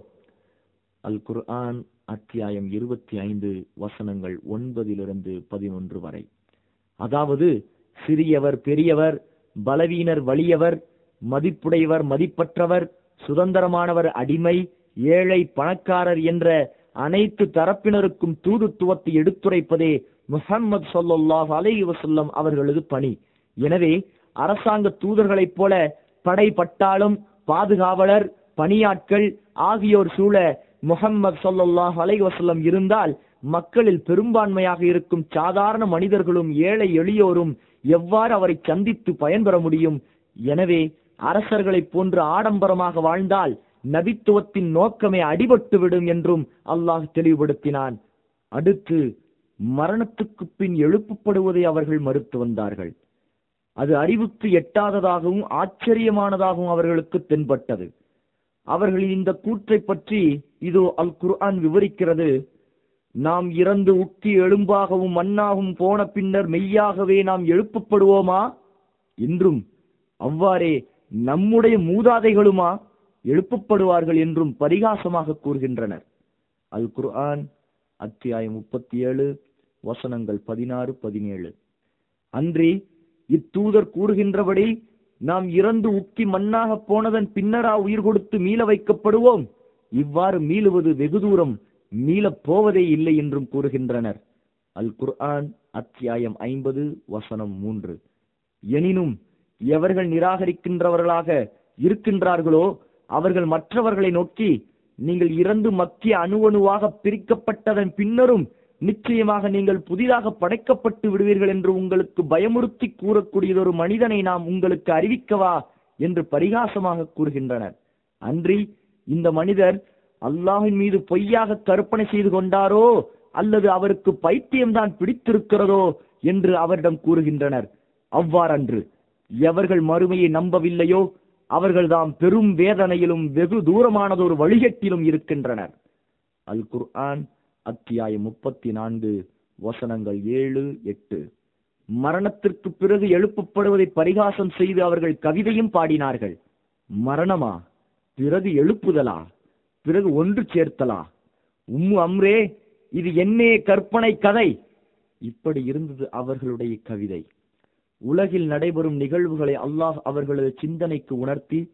அல் குர்ஆன் அத்தியாயம் இருபத்தி ஐந்து வசனங்கள் ஒன்பதிலிருந்து பதினொன்று வரை அதாவது சிறியவர் பெரியவர் பலவீனர் வலியவர் மதிப்புடையவர் மதிப்பற்றவர் சுதந்திரமானவர் அடிமை ஏழை பணக்காரர் என்ற அனைத்து தரப்பினருக்கும் தூதுத்துவத்தை எடுத்துரைப்பதே முஹம்மது ஸல்லல்லாஹு அலைஹி வஸல்லம் அவர்களது பணி எனவே அரசாங்க தூதர்களைப் போல படை பட்டாளம் பாதுகாவலர் பணியாட்கள் ஆகியோர் சூழ முஹம்மது ஸல்லல்லாஹு அலைஹி வஸல்லம் இருந்தால் மக்களில் பெரும்பான்மையாக இருக்கும் சாதாரண மனிதர்களும் ஏழை எளியோரும் எவ்வாறு அவரை சந்தித்து பயன்பெற முடியும் எனவே அரசர்களைப் போன்று ஆடம்பரமாக வாழ்ந்தால் நபித்துவத்தின் நோக்கமே அடிபட்டுவிடும் என்றும் அல்லாஹ் தெளிவுபடுத்தினான் அடுத்து மரணத்துக்கு பின் எழுப்பப்படுவதை அவர்கள் மறுத்து வந்தார்கள் அது அறிவுக்கு எட்டாததாகவும் ஆச்சரியமானதாகவும் அவர்களுக்கு தென்பட்டது அவர்களின் இந்த கூற்றை பற்றி இதோ அல் குர்ஆன் விவரிக்கிறது நாம் இறந்து உக்கி எலும்பாகவும் மண்ணாகவும் போன பின்னர் மெய்யாகவே நாம் எழுப்பப்படுவோமா என்றும் அவ்வாறே நம்முடைய மூதாதைகளுமா எழுப்பப்படுவார்கள் என்றும் பரிகாசமாக கூறுகின்றனர் அல் குர்ஆன் அத்தியாயம் முப்பத்தி ஏழு வசனங்கள் பதினாறு பதினேழு அன்றி இத்தூதர் கூறுகின்றபடி நாம் இறந்து உக்கி மண்ணாக போனதன் பின்னரா உயிர் கொடுத்து மீள வைக்கப்படுவோம் இவ்வாறு மீளுவது வெகு தூரம் மீளப் போவதே இல்லை என்றும் கூறுகின்றனர் அல் குர்ஆன் அத்தியாயம் ஐம்பது வசனம் மூன்று எனினும் எவர்கள் நிராகரிக்கின்றவர்களாக இருக்கின்றார்களோ அவர்கள் மற்றவர்களை நோக்கி நீங்கள் இறந்து மக்கிய அணுவணுவாக பிரிக்கப்பட்டதன் பின்னரும் நிச்சயமாக நீங்கள் புதிதாக படைக்கப்பட்டு விடுவீர்கள் என்று உங்களுக்கு பயமுறுத்தி கூறக்கூடியதொரு மனிதனை நாம் உங்களுக்கு அறிவிக்கவா என்று பரிகாசமாக கூறுகின்றனர் அன்றி இந்த மனிதர் அல்லாஹின் மீது பொய்யாக கற்பனை செய்து கொண்டாரோ அல்லது அவருக்கு பைத்தியம்தான் பிடித்திருக்கிறதோ என்று அவரிடம் கூறுகின்றனர் அவ்வாறன்று எவர்கள் மறுமையை நம்பவில்லையோ அவர்கள்தாம் பெரும் வேதனையிலும் வெகு தூரமானதொரு வழிகட்டிலும் இருக்கின்றனர் அல் குர்ஆன் அத்தியாயம் முப்பத்தி நான்கு வசனங்கள் ஏழு எட்டு மரணத்திற்கு பிறகு எழுப்பப்படுவதை பரிகாசம் செய்து அவர்கள் கவிதையும் பாடினார்கள் மரணமா பிறகு எழுப்புதலா பிறகு ஒன்று சேர்த்தலா உம்மு அம்ரே இது என்னே கற்பனை கதை இப்படி இருந்தது அவர்களுடைய கவிதை உலகில் நடைபெறும் நிகழ்வுகளை அல்லாஹ் அவர்களது சிந்தனைக்கு உணர்த்தி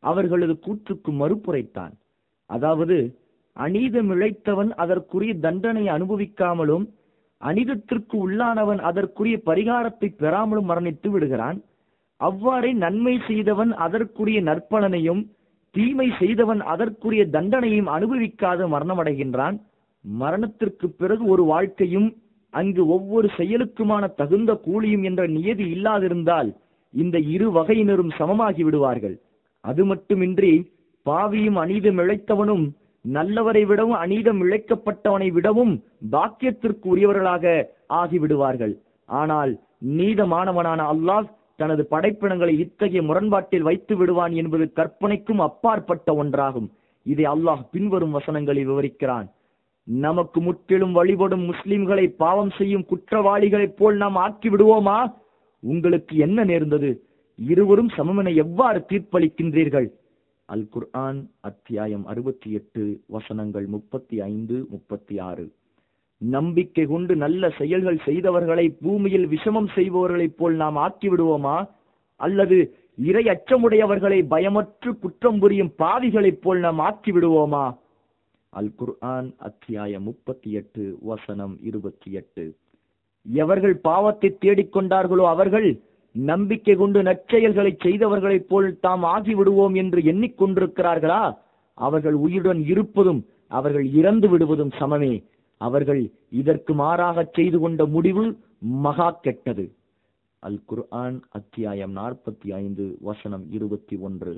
அவர்களது கூற்றுக்கு மறுப்புரைத்தான் அதாவது அநீதம் இழைத்தவன் அதற்குரிய தண்டனை அனுபவிக்காமலும் அநீதத்திற்கு உள்ளானவன் அதற்குரிய பரிகாரத்தை பெறாமலும் மரணித்து விடுகிறான் அவ்வாறே நன்மை செய்தவன் அதற்குரிய நற்பலனையும் தீமை செய்தவன் அதற்குரிய தண்டனையும் அனுபவிக்காத மரணமடைகின்றான் மரணத்திற்கு பிறகு ஒரு வாழ்க்கையும் அங்கு ஒவ்வொரு செயலுக்குமான தகுந்த கூலியும் என்ற நியதி இல்லாதிருந்தால் இந்த இரு வகையினரும் சமமாகி விடுவார்கள் அது மட்டுமின்றி பாவியும் அநீதம் இழைத்தவனும் நல்லவரை விடவும் அநீதம் இழைக்கப்பட்டவனை விடவும் பாக்கியத்திற்கு உரியவர்களாக ஆகிவிடுவார்கள் ஆனால் நீதமானவனான அல்லாஹ் தனது படைப்பினங்களை இத்தகைய முரண்பாட்டில் வைத்து விடுவான் என்பது கற்பனைக்கும் அப்பாற்பட்ட ஒன்றாகும் இதை அல்லாஹ் பின்வரும் வசனங்களில் விவரிக்கிறான் நமக்கு முற்றிலும் வழிபடும் முஸ்லிம்களை பாவம் செய்யும் குற்றவாளிகளைப் போல் நாம் ஆக்கி விடுவோமா உங்களுக்கு என்ன நேர்ந்தது இருவரும் சமமென எவ்வாறு தீர்ப்பளிக்கின்றீர்கள் அல் குர்ஆன் அத்தியாயம் அறுபத்தி எட்டு வசனங்கள் முப்பத்தி ஐந்து முப்பத்தி ஆறு நம்பிக்கை கொண்டு நல்ல செயல்கள் செய்தவர்களை பூமியில் விஷமம் செய்பவர்களைப் போல் நாம் ஆக்கி விடுவோமா அல்லது இறை அச்சமுடையவர்களை பயமற்று குற்றம் புரியும் பாவிகளைப் போல் நாம் ஆக்கி விடுவோமா அல் குர்ஆன் அத்தியாயம் முப்பத்தி எட்டு வசனம் இருபத்தி எட்டு எவர்கள் பாவத்தை தேடிக்கொண்டார்களோ அவர்கள் நம்பிக்கை கொண்டு நற்செயல்களை செய்தவர்களைப் போல் தாம் ஆகிவிடுவோம் என்று எண்ணிக்கொண்டிருக்கிறார்களா அவர்கள் உயிருடன் இருப்பதும் அவர்கள் இறந்து விடுவதும் சமமே அவர்கள் இதற்கு மாறாகச் செய்து கொண்ட முடிவு மகா கெட்டது அல் குர்ஆன் அத்தியாயம் நாற்பத்தி ஐந்து வசனம் இருபத்தி ஒன்று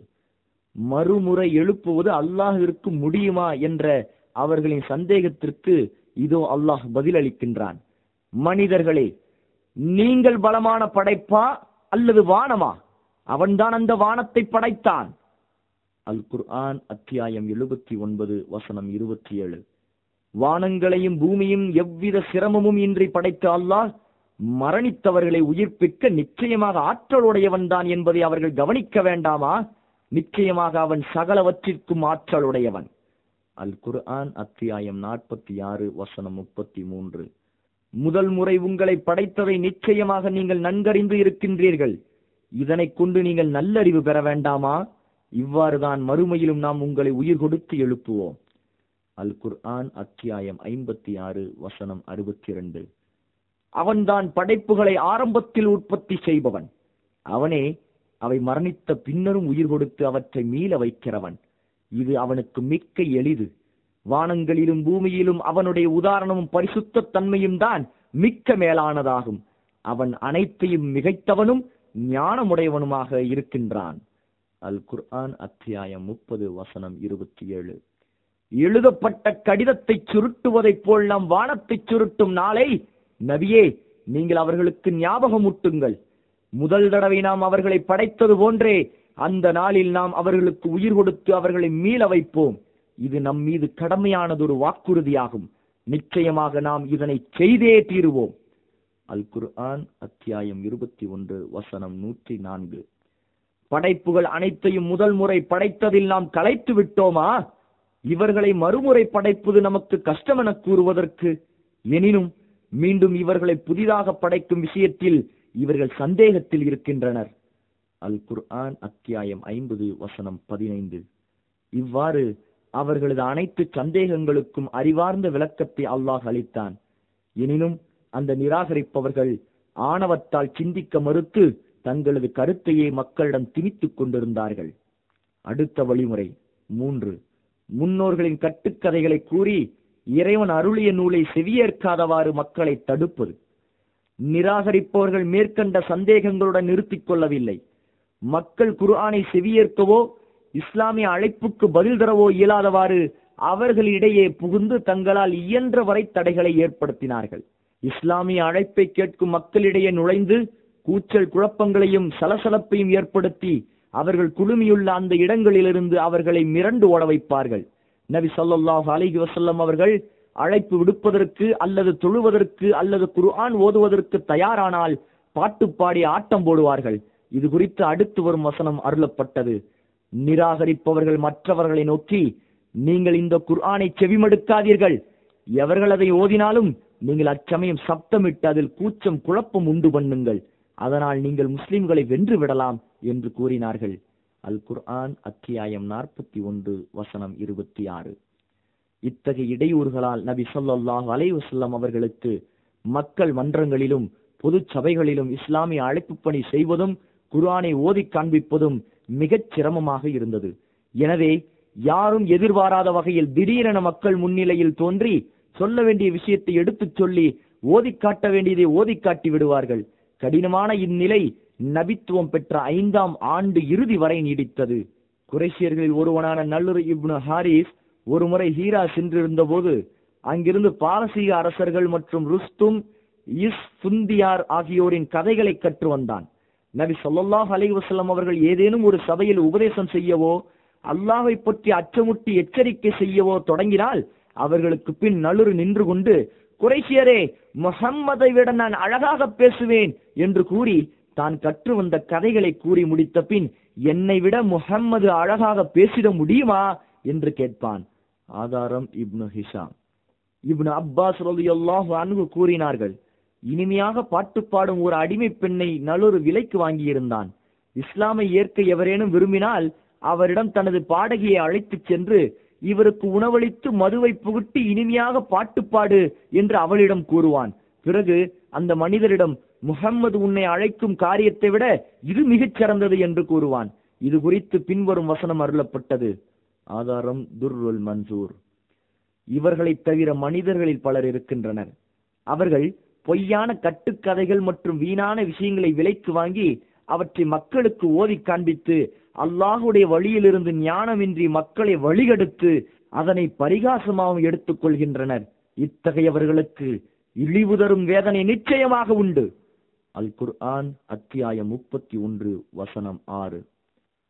மறுமுறை எழுப்புவது அல்லாஹிற்கு முடியுமா என்ற அவர்களின் சந்தேகத்திற்கு இதோ அல்லாஹ் பதிலளிக்கின்றான் மனிதர்களே நீங்கள் பலமான படைப்பா அல்லது வானமா அவன்தான் அந்த வானத்தை படைத்தான் அல் குர்ஆன் அத்தியாயம் எழுபத்தி ஒன்பது வசனம் இருபத்தி ஏழு வானங்களையும் பூமியும் எவ்வித சிரமமும் இன்றி படைத்த அல்லாஹ் மரணித்தவர்களை உயிர்ப்பிக்க நிச்சயமாக ஆற்றலுடையவன் தான் என்பதை அவர்கள் கவனிக்க வேண்டாமா நிச்சயமாக அவன் சகலவற்றிற்கும் ஆற்றலுடையவன் அல் குர்ஆன் அத்தியாயம் நாற்பத்தி ஆறு வசனம் முப்பத்தி மூன்று முதல் முறை உங்களை படைத்ததை நிச்சயமாக நீங்கள் நன்கறிந்து இருக்கின்றீர்கள் இதனைக் கொண்டு நீங்கள் நல்லறிவு பெற வேண்டாமா இவ்வாறுதான் மறுமையிலும் நாம் உங்களை உயிர் கொடுத்து எழுப்புவோம் அல் குர்ஆன் அத்தியாயம் ஐம்பத்தி ஆறு வசனம் அறுபத்தி இரண்டு அவன்தான் படைப்புகளை ஆரம்பத்தில் உற்பத்தி செய்பவன் அவனே அவை மரணித்த பின்னரும் உயிர் கொடுத்து அவற்றை மீள வைக்கிறவன் இது அவனுக்கு மிக்க எளிது வானங்களிலும் பூமியிலும் அவனுடைய உதாரணமும் பரிசுத்த தன்மையும் தான் மிக்க மேலானதாகும் அவன் அனைத்தையும் மிகைத்தவனும் ஞானமுடையவனுமாக இருக்கின்றான் அல் குர்ஆன் அத்தியாயம் முப்பது வசனம் இருபத்தி ஏழு எழுதப்பட்ட கடிதத்தை சுருட்டுவதைப் போல் நாம் வானத்தை சுருட்டும் நாளை நபியே நீங்கள் அவர்களுக்கு ஞாபகமூட்டுங்கள் முதல் தடவை நாம் அவர்களை படைத்தது போன்றே அந்த நாளில் நாம் அவர்களுக்கு உயிர் கொடுத்து அவர்களை மீள வைப்போம் இது நம் மீது கடமையானதொரு வாக்குறுதியாகும் நிச்சயமாக நாம் இதனை செய்தே தீருவோம் அல் குர்ஆன் அத்தியாயம் இருபத்தி ஒன்று வசனம் நூற்றி நான்கு படைப்புகள் அனைத்தையும் முதல் முறை படைத்ததில் நாம் கலைத்து விட்டோமா இவர்களை மறுமுறை படைப்பது நமக்கு கஷ்டமென கூறுவதற்கு எனினும் மீண்டும் இவர்களை புதிதாக படைக்கும் விஷயத்தில் இவர்கள் சந்தேகத்தில் இருக்கின்றனர் அல் குர்ஆன் அத்தியாயம் ஐம்பது வசனம் பதினைந்து இவ்வாறு அவர்களது அனைத்து சந்தேகங்களுக்கும் அறிவார்ந்த விளக்கத்தை அல்லாஹ் அளித்தான் எனினும் அந்த நிராகரிப்பவர்கள் ஆணவத்தால் சிந்திக்க மறுத்து தங்களது கருத்தையே மக்களிடம் திணித்துக் கொண்டிருந்தார்கள் அடுத்த வழிமுறை மூன்று முன்னோர்களின் கட்டுக்கதைகளை கூறி இறைவன் அருளிய நூலை செவியேற்காதவாறு மக்களை தடுப்பது நிராகரிப்பவர்கள் மேற்கண்ட சந்தேகங்களுடன் நிறுத்திக் கொள்ளவில்லை மக்கள் குர்ஆனை செவியேற்கவோ இஸ்லாமிய அழைப்புக்கு பதில் தரவோ இயலாதவாறு அவர்களிடையே புகுந்து தங்களால் இயன்ற வரை தடைகளை ஏற்படுத்தினார்கள் இஸ்லாமிய அழைப்பை கேட்கும் மக்களிடையே நுழைந்து கூச்சல் குழப்பங்களையும் சலசலப்பையும் ஏற்படுத்தி அவர்கள் குழுமியுள்ள அந்த இடங்களிலிருந்து அவர்களை மிரண்டு ஓட வைப்பார்கள் நபி ஸல்லல்லாஹு அலைஹி வஸல்லம் அவர்கள் அழைப்பு விடுப்பதற்கு அல்லது தொழுவதற்கு அல்லது குர்ஆன் ஓதுவதற்கு தயாரானால் பாட்டு பாடி ஆட்டம் போடுவார்கள் இது குறித்து அடுத்து வரும் வசனம் அருளப்பட்டது நிராகரிப்பவர்கள் மற்றவர்களை நோக்கி நீங்கள் இந்த குர்ஆனை செவிமடுக்காதீர்கள் எவர்கள் அதை ஓதினாலும் நீங்கள் அச்சமயம் சப்தமிட்டு அதில் கூச்சம் குழப்பம் உண்டு பண்ணுங்கள் அதனால் நீங்கள் முஸ்லிம்களை வென்று விடலாம் என்று கூறினார்கள் அல் குர்ஆன் அத்தியாயம் நாற்பத்தி ஒன்று வசனம் இருபத்தி ஆறு இத்தகைய இடையூறுகளால் நபி ஸல்லல்லாஹு அலைஹி வஸல்லம் அவர்களுக்கு மக்கள் மன்றங்களிலும் பொது சபைகளிலும் இஸ்லாமிய அழைப்பு பணி செய்வதும் குர்ஆனை ஓதி காண்பிப்பதும் மிகச் சிரமமாக இருந்தது எனவே யாரும் எதிர்பாராத வகையில் திடீரென மக்கள் முன்னிலையில் தோன்றி சொல்ல வேண்டிய விஷயத்தை எடுத்துச் சொல்லி ஓதி காட்ட வேண்டியதை ஓதி காட்டி விடுவார்கள் கடினமான இந்நிலை நபித்துவம் பெற்ற ஐந்தாம் ஆண்டு இறுதி வரை நீடித்தது குறைசியர்களில் ஒருவனான நல்லுர் இப்னு ஹாரிஸ் ஒருமுறை ஹீரா சென்றிருந்த போது அங்கிருந்து பாரசீக அரசர்கள் மற்றும் ருஸ்தும் இஸ் புந்தியார் ஆகியோரின் கதைகளை கற்று வந்தான் நபி ஸல்லல்லாஹு அலைஹி வஸல்லம் அவர்கள் ஏதேனும் ஒரு சபையில் உபதேசம் செய்யவோ அல்லாஹை பற்றி அச்சமுட்டி எச்சரிக்கை செய்யவோ தொடங்கினால் அவர்களுக்கு பின் நலுறு நின்று கொண்டு குறைசியரே முஹம்மதை விட நான் அழகாக பேசுவேன் என்று கூறி தான் கற்று வந்த கதைகளை கூறி முடித்த பின் என்னை விட முஹம்மது அழகாக பேசிட முடியுமா என்று கேட்பான் ஆதாரம் இப்னு ஹிஷாம் இப்னு அப்பாஸ் ரலியல்லாஹு அன்ஹு கூறினார்கள் இனிமையாக பாட்டு பாடும் ஒரு அடிமை பெண்ணை நலொரு விலைக்கு வாங்கியிருந்தான் இஸ்லாமை ஏற்க எவரேனும் விரும்பினால் அவரிடம் தனது பாடகியை அழைத்துச் சென்று இவருக்கு உணவளித்து மதுவை புகுட்டி இனிமையாக பாட்டு பாடு என்று அவளிடம் கூறுவான் பிறகு அந்த மனிதரிடம் முகம்மது உன்னை அழைக்கும் காரியத்தை விட இது மிகச் சிறந்தது என்று கூறுவான் இது குறித்து பின்வரும் வசனம் அருளப்பட்டது ஆதாரம் துர்ருல் மன்சூர் இவர்களைத் தவிர மனிதர்களில் பலர் இருக்கின்றனர் அவர்கள் பொய்யான கட்டுக்கதைகள் மற்றும் வீணான விஷயங்களை விலைக்கு வாங்கி அவற்றை மக்களுக்கு ஓதி காண்பித்து அல்லாஹுடைய வழியிலிருந்து ஞானமின்றி மக்களை வழிகெடுத்து அதனை பரிகாசமாகவும் எடுத்துக் கொள்கின்றனர் இத்தகையவர்களுக்கு இழிவு தரும் வேதனை நிச்சயமாக உண்டு அல் குர்ஆன் அத்தியாயம் முப்பத்தி ஒன்று வசனம் ஆறு